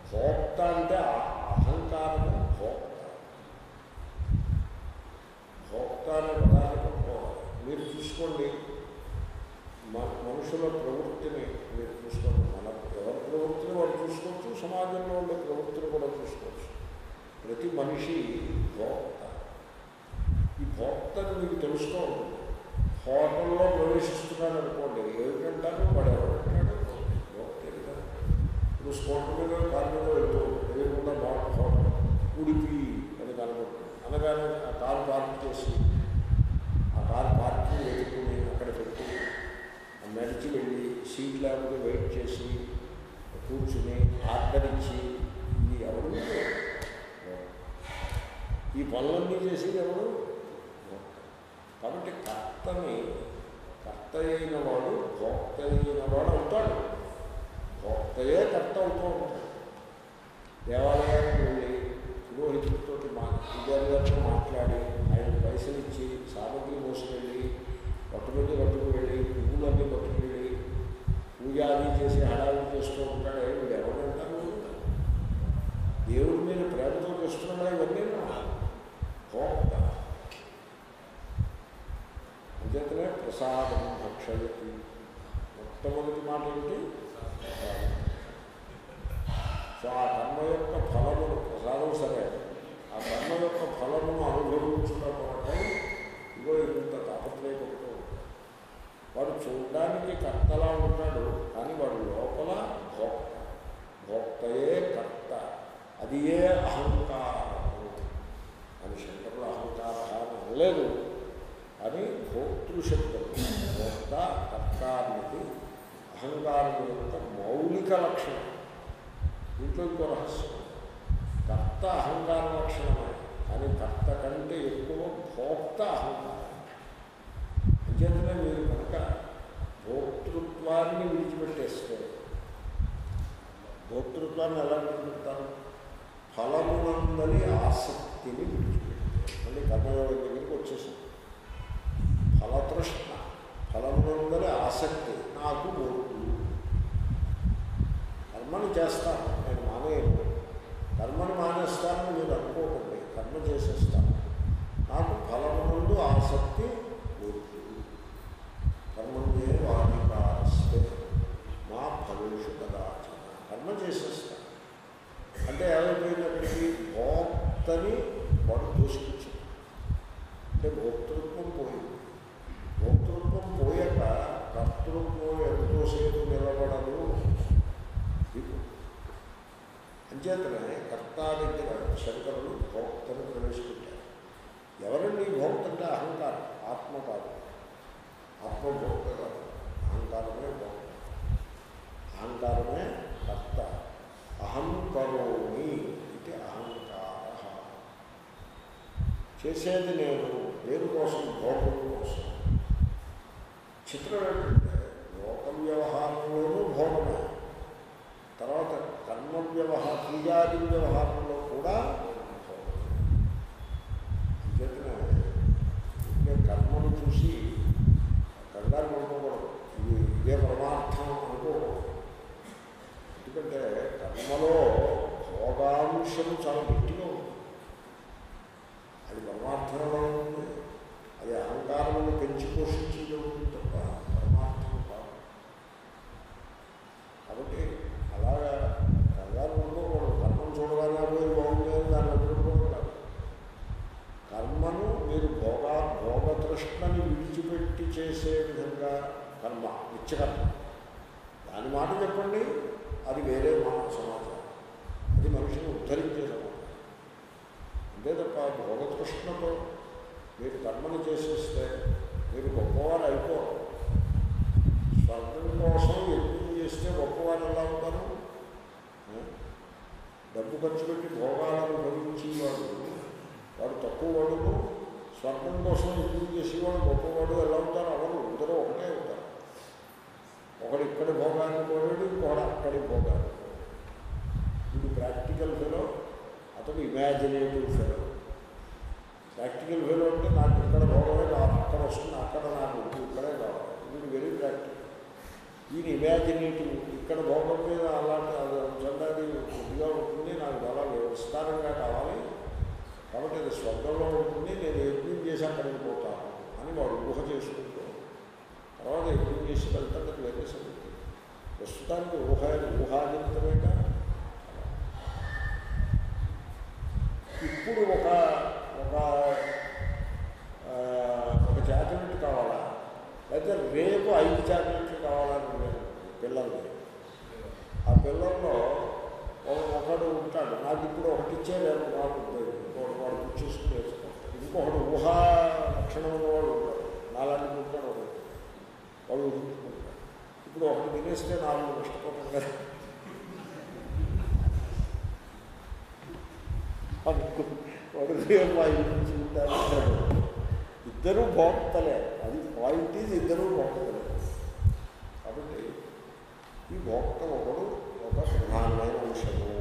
భోక్త అంటే ఆ అహంకారము భోక్త భోక్త అనే పదాన్ని పట్టుకోవాలి మీరు చూసుకోండి మన మనుషుల ప్రవృత్తిని మీరు చూసుకోండి మన ఎవరి ప్రవృత్తిని వారు చూసుకోవచ్చు సమాజంలో ఉండే ప్రవృత్తిని కూడా చూసుకోవచ్చు ప్రతి మనిషి భోక్త ఈ భోక్తని మీకు తెలుసుకోవాలి హోటల్లో ప్రవేశిస్తున్నాడు అనుకోండి ఏమిటంటారు వాడు ఎవరంటాడు భోక్తే కదా ఇప్పుడు స్కూటర్ మీద కారు మీద వెళ్తూ ఎదురుకుండా బాగా హోటల్ ఉడిపి అని కనబడుతుంది అనగానే ఆ కారు పార్క్ చేసి ఆ కారు పార్కింగ్ వెతుకుని అక్కడ పెట్టి ఆ నడిచి వెళ్ళి సీట్ లేకపోతే వెయిట్ చేసి కూర్చుని ఆర్డర్ ఇచ్చి ఇది ఎవరు ఈ పనులన్నీ చేసేది ఎవరు కాబట్టి కర్తని కర్త అయిన వాడు భోక్త అయిన వాడు అవుతాడు భోక్తయే కర్త అవుతూ ఉంటాడు దేవాలయానికి వెళ్ళి పురోహితుడితో మా పూజారి గారితో మాట్లాడి ఆయన పైసలు ఇచ్చి సామగ్రి మోసుకెళ్ళి పట్టుబడి పట్టుకు వెళ్ళి పువ్వులన్నీ పట్టుకెళ్ళి పూజ అది చేసి హడావిడి చేస్తూ ఉంటాడు వీడు ఎవరు అంటారు దేవుడి మీద ప్రేమతో చేస్తున్నాడా ఇవన్నీ భోక్త అంచేతనే ప్రసాదం భక్షయతి మొట్టమొదటి మాట ఏమిటి ప్రసాదం సో ఆ కర్మ యొక్క ఫలమును ప్రసాదం సరే ఆ కర్మ యొక్క ఫలమును అనుభవించడం కొరకై ఇగో ఇంత తాపత్రయపడుతూ వాడు చూడడానికి కర్తలా ఉంటాడు కానీ వాడు లోపల భోక్త భోక్తయే కర్త అది ఏ అహంకారము అని శంకరులు అహంకార అని అనలేదు అని భోక్తృశబ్దం భోక్త కర్త అనేది అహంకారం యొక్క మౌలిక లక్షణం దీంట్లో ఇంకో రహస్యం కర్త అహంకార లక్షణమే కానీ కర్త కంటే ఎక్కువ భోక్త అహంకారం అంచేతనే మీరు కనుక భోక్తృత్వాన్ని విడిచిపెట్టేస్తే భోక్తృత్వాన్ని ఎలా విడిచిపెడతారు ఫలమునందని ఆసక్తిని విడిచిపెట్టారు మళ్ళీ కర్మయోగం దగ్గరికి వచ్చేసాం ఫలతృష్ణ ఫలమునందని ఆసక్తి నాకు వద్దు కర్మని చేస్తాను నేను మానేయను కర్మని మానేస్తానని మీరు అనుకోకండి కర్మ చేసేస్తాను నాకు ఫలమునందు ఆసక్తి వద్దు కర్మనే వాధికారస్తే మా ఫలేషు కదాచన కర్మ చేసేస్తాను అంటే ఏమైపోయింది అక్కడికి భోక్తని వాడు దూషించాడు అంటే భోక్తృత్వం పోయింది భోక్తృత్వం పోయాక కర్తృత్వం ఎంతోసేపు నిలబడదు ఇది అంచేతనే కర్త దగ్గర శంకరులు భోక్తను ప్రవేశపెట్టారు ఎవరండి ఈ భోక్త అంటే అహంకారం ఆత్మ కాదు ఆత్మభోక్త కాదు అహంకారమే భోక్త అహంకారమే కర్త అహం కరోమి ఇది అహంకార చేసేది నేను దేని కోసం భోగం కోసం చిత్రం ఏంటంటే లోక వ్యవహారంలోనూ భోగమే తర్వాత కర్మ వ్యవహార పూజాది వ్యవహారంలో కూడా భోగమే అంచేతనే ఇంకే కర్మను చూసి కంగారు పడుకోకూడదు ఇది ఇదే పరమార్థం అనుకోకూడదు ఎందుకంటే కర్మలో భోగాంశం చాలా గట్టిగా ఉంది అది పరమార్థంలో ఉంది అది అహంకారమును పెంచి పోషించేది ఉంటుంది తప్ప పరమార్థం కాదు కాబట్టి అలాగా కంగారు ఉండకూడదు కర్మను చూడగానే పోయి బాగుంది అని దాన్ని వదులుకోవడం కాదు కర్మను మీరు భోగా భోగతృష్ణని విడిచిపెట్టి చేసే విధంగా కర్మ నిత్యకర్మ దాని మాట చెప్పండి అది వేరే మాట సమాచారం అది మనిషిని ఉద్ధరించే సమాచారం అంతే తప్ప భోగతృష్ణతో మీరు కర్మను చేసేస్తే మీరు గొప్పవారు అయిపోరు స్వర్గం కోసం యజ్ఞం చేస్తే గొప్పవారు ఎలా ఉంటారు ఆ? డబ్బు ఖర్చు పెట్టి భోగాలను భరించేవాడు వాడు తక్కువ వాడును స్వర్గం కోసం యజ్ఞం చేసేవాడు గొప్పవాడు ఎలా ఉంటారు అవరు ఇద్దరు ఒకటే ఉంటారు ఒకడు ఇక్కడి భోగాన్ని కోరాడు ఇంకొకడు అక్కడి భోగాన్ని కోరాడు ఇది ప్రాక్టికల్ ఫెలో అతడు ఇమాజినేటివ్ ఫెలో ప్రాక్టికల్ ఫెలో అంటే నాకు ఇక్కడ భోగమే కావాలి అక్కడ వస్తుంది అక్కడ నాకు వద్దు, ఇక్కడే కావాలి ఇది వెరీ ప్రాక్టికల్ ఈయన ఇమాజినేటివ్ ఇక్కడ భోగం మీద అలాంటి అది చందాది కొద్దిగా ప్రస్తుతానికి ఊహ ఊహాజనితమేగా ఇప్పుడు ఒక ఒక ఆ, ఒక చాక్లెట్ కావాలా అయితే రేపు ఐదు చాక్లెట్లు కావాలని ఉండేది పిల్లలకి ఆ పిల్లల్లో ఒక- ఒకడు ఉంటాడు నాకు ఇప్పుడు ఒకటి ఇచ్చే రేపు నాకు ఇంకోటి వాడు కూర్చేసుకుని వేసుకుంటాడు ఇంకొకడు ఊహా లక్షణం ఉన్నవాడు ఉంటాడు నాలాంటి ఉంటాడు ఒకడు వాడు ఊహించుకుంటాడు ఇప్పుడు ఒకటి తినేస్తే నాలుగు నష్టపోతాం కదా అనుకో వాడు రేపు ఐదు నుంచి ఉంటాడు ఇద్దరు భోక్తలే అది పాయింట్ ఈజ్ ఇద్దరు భోక్తలే కాబట్టి ఈ భోక్త ఒకడు ఒక ప్రధానమైన అంశము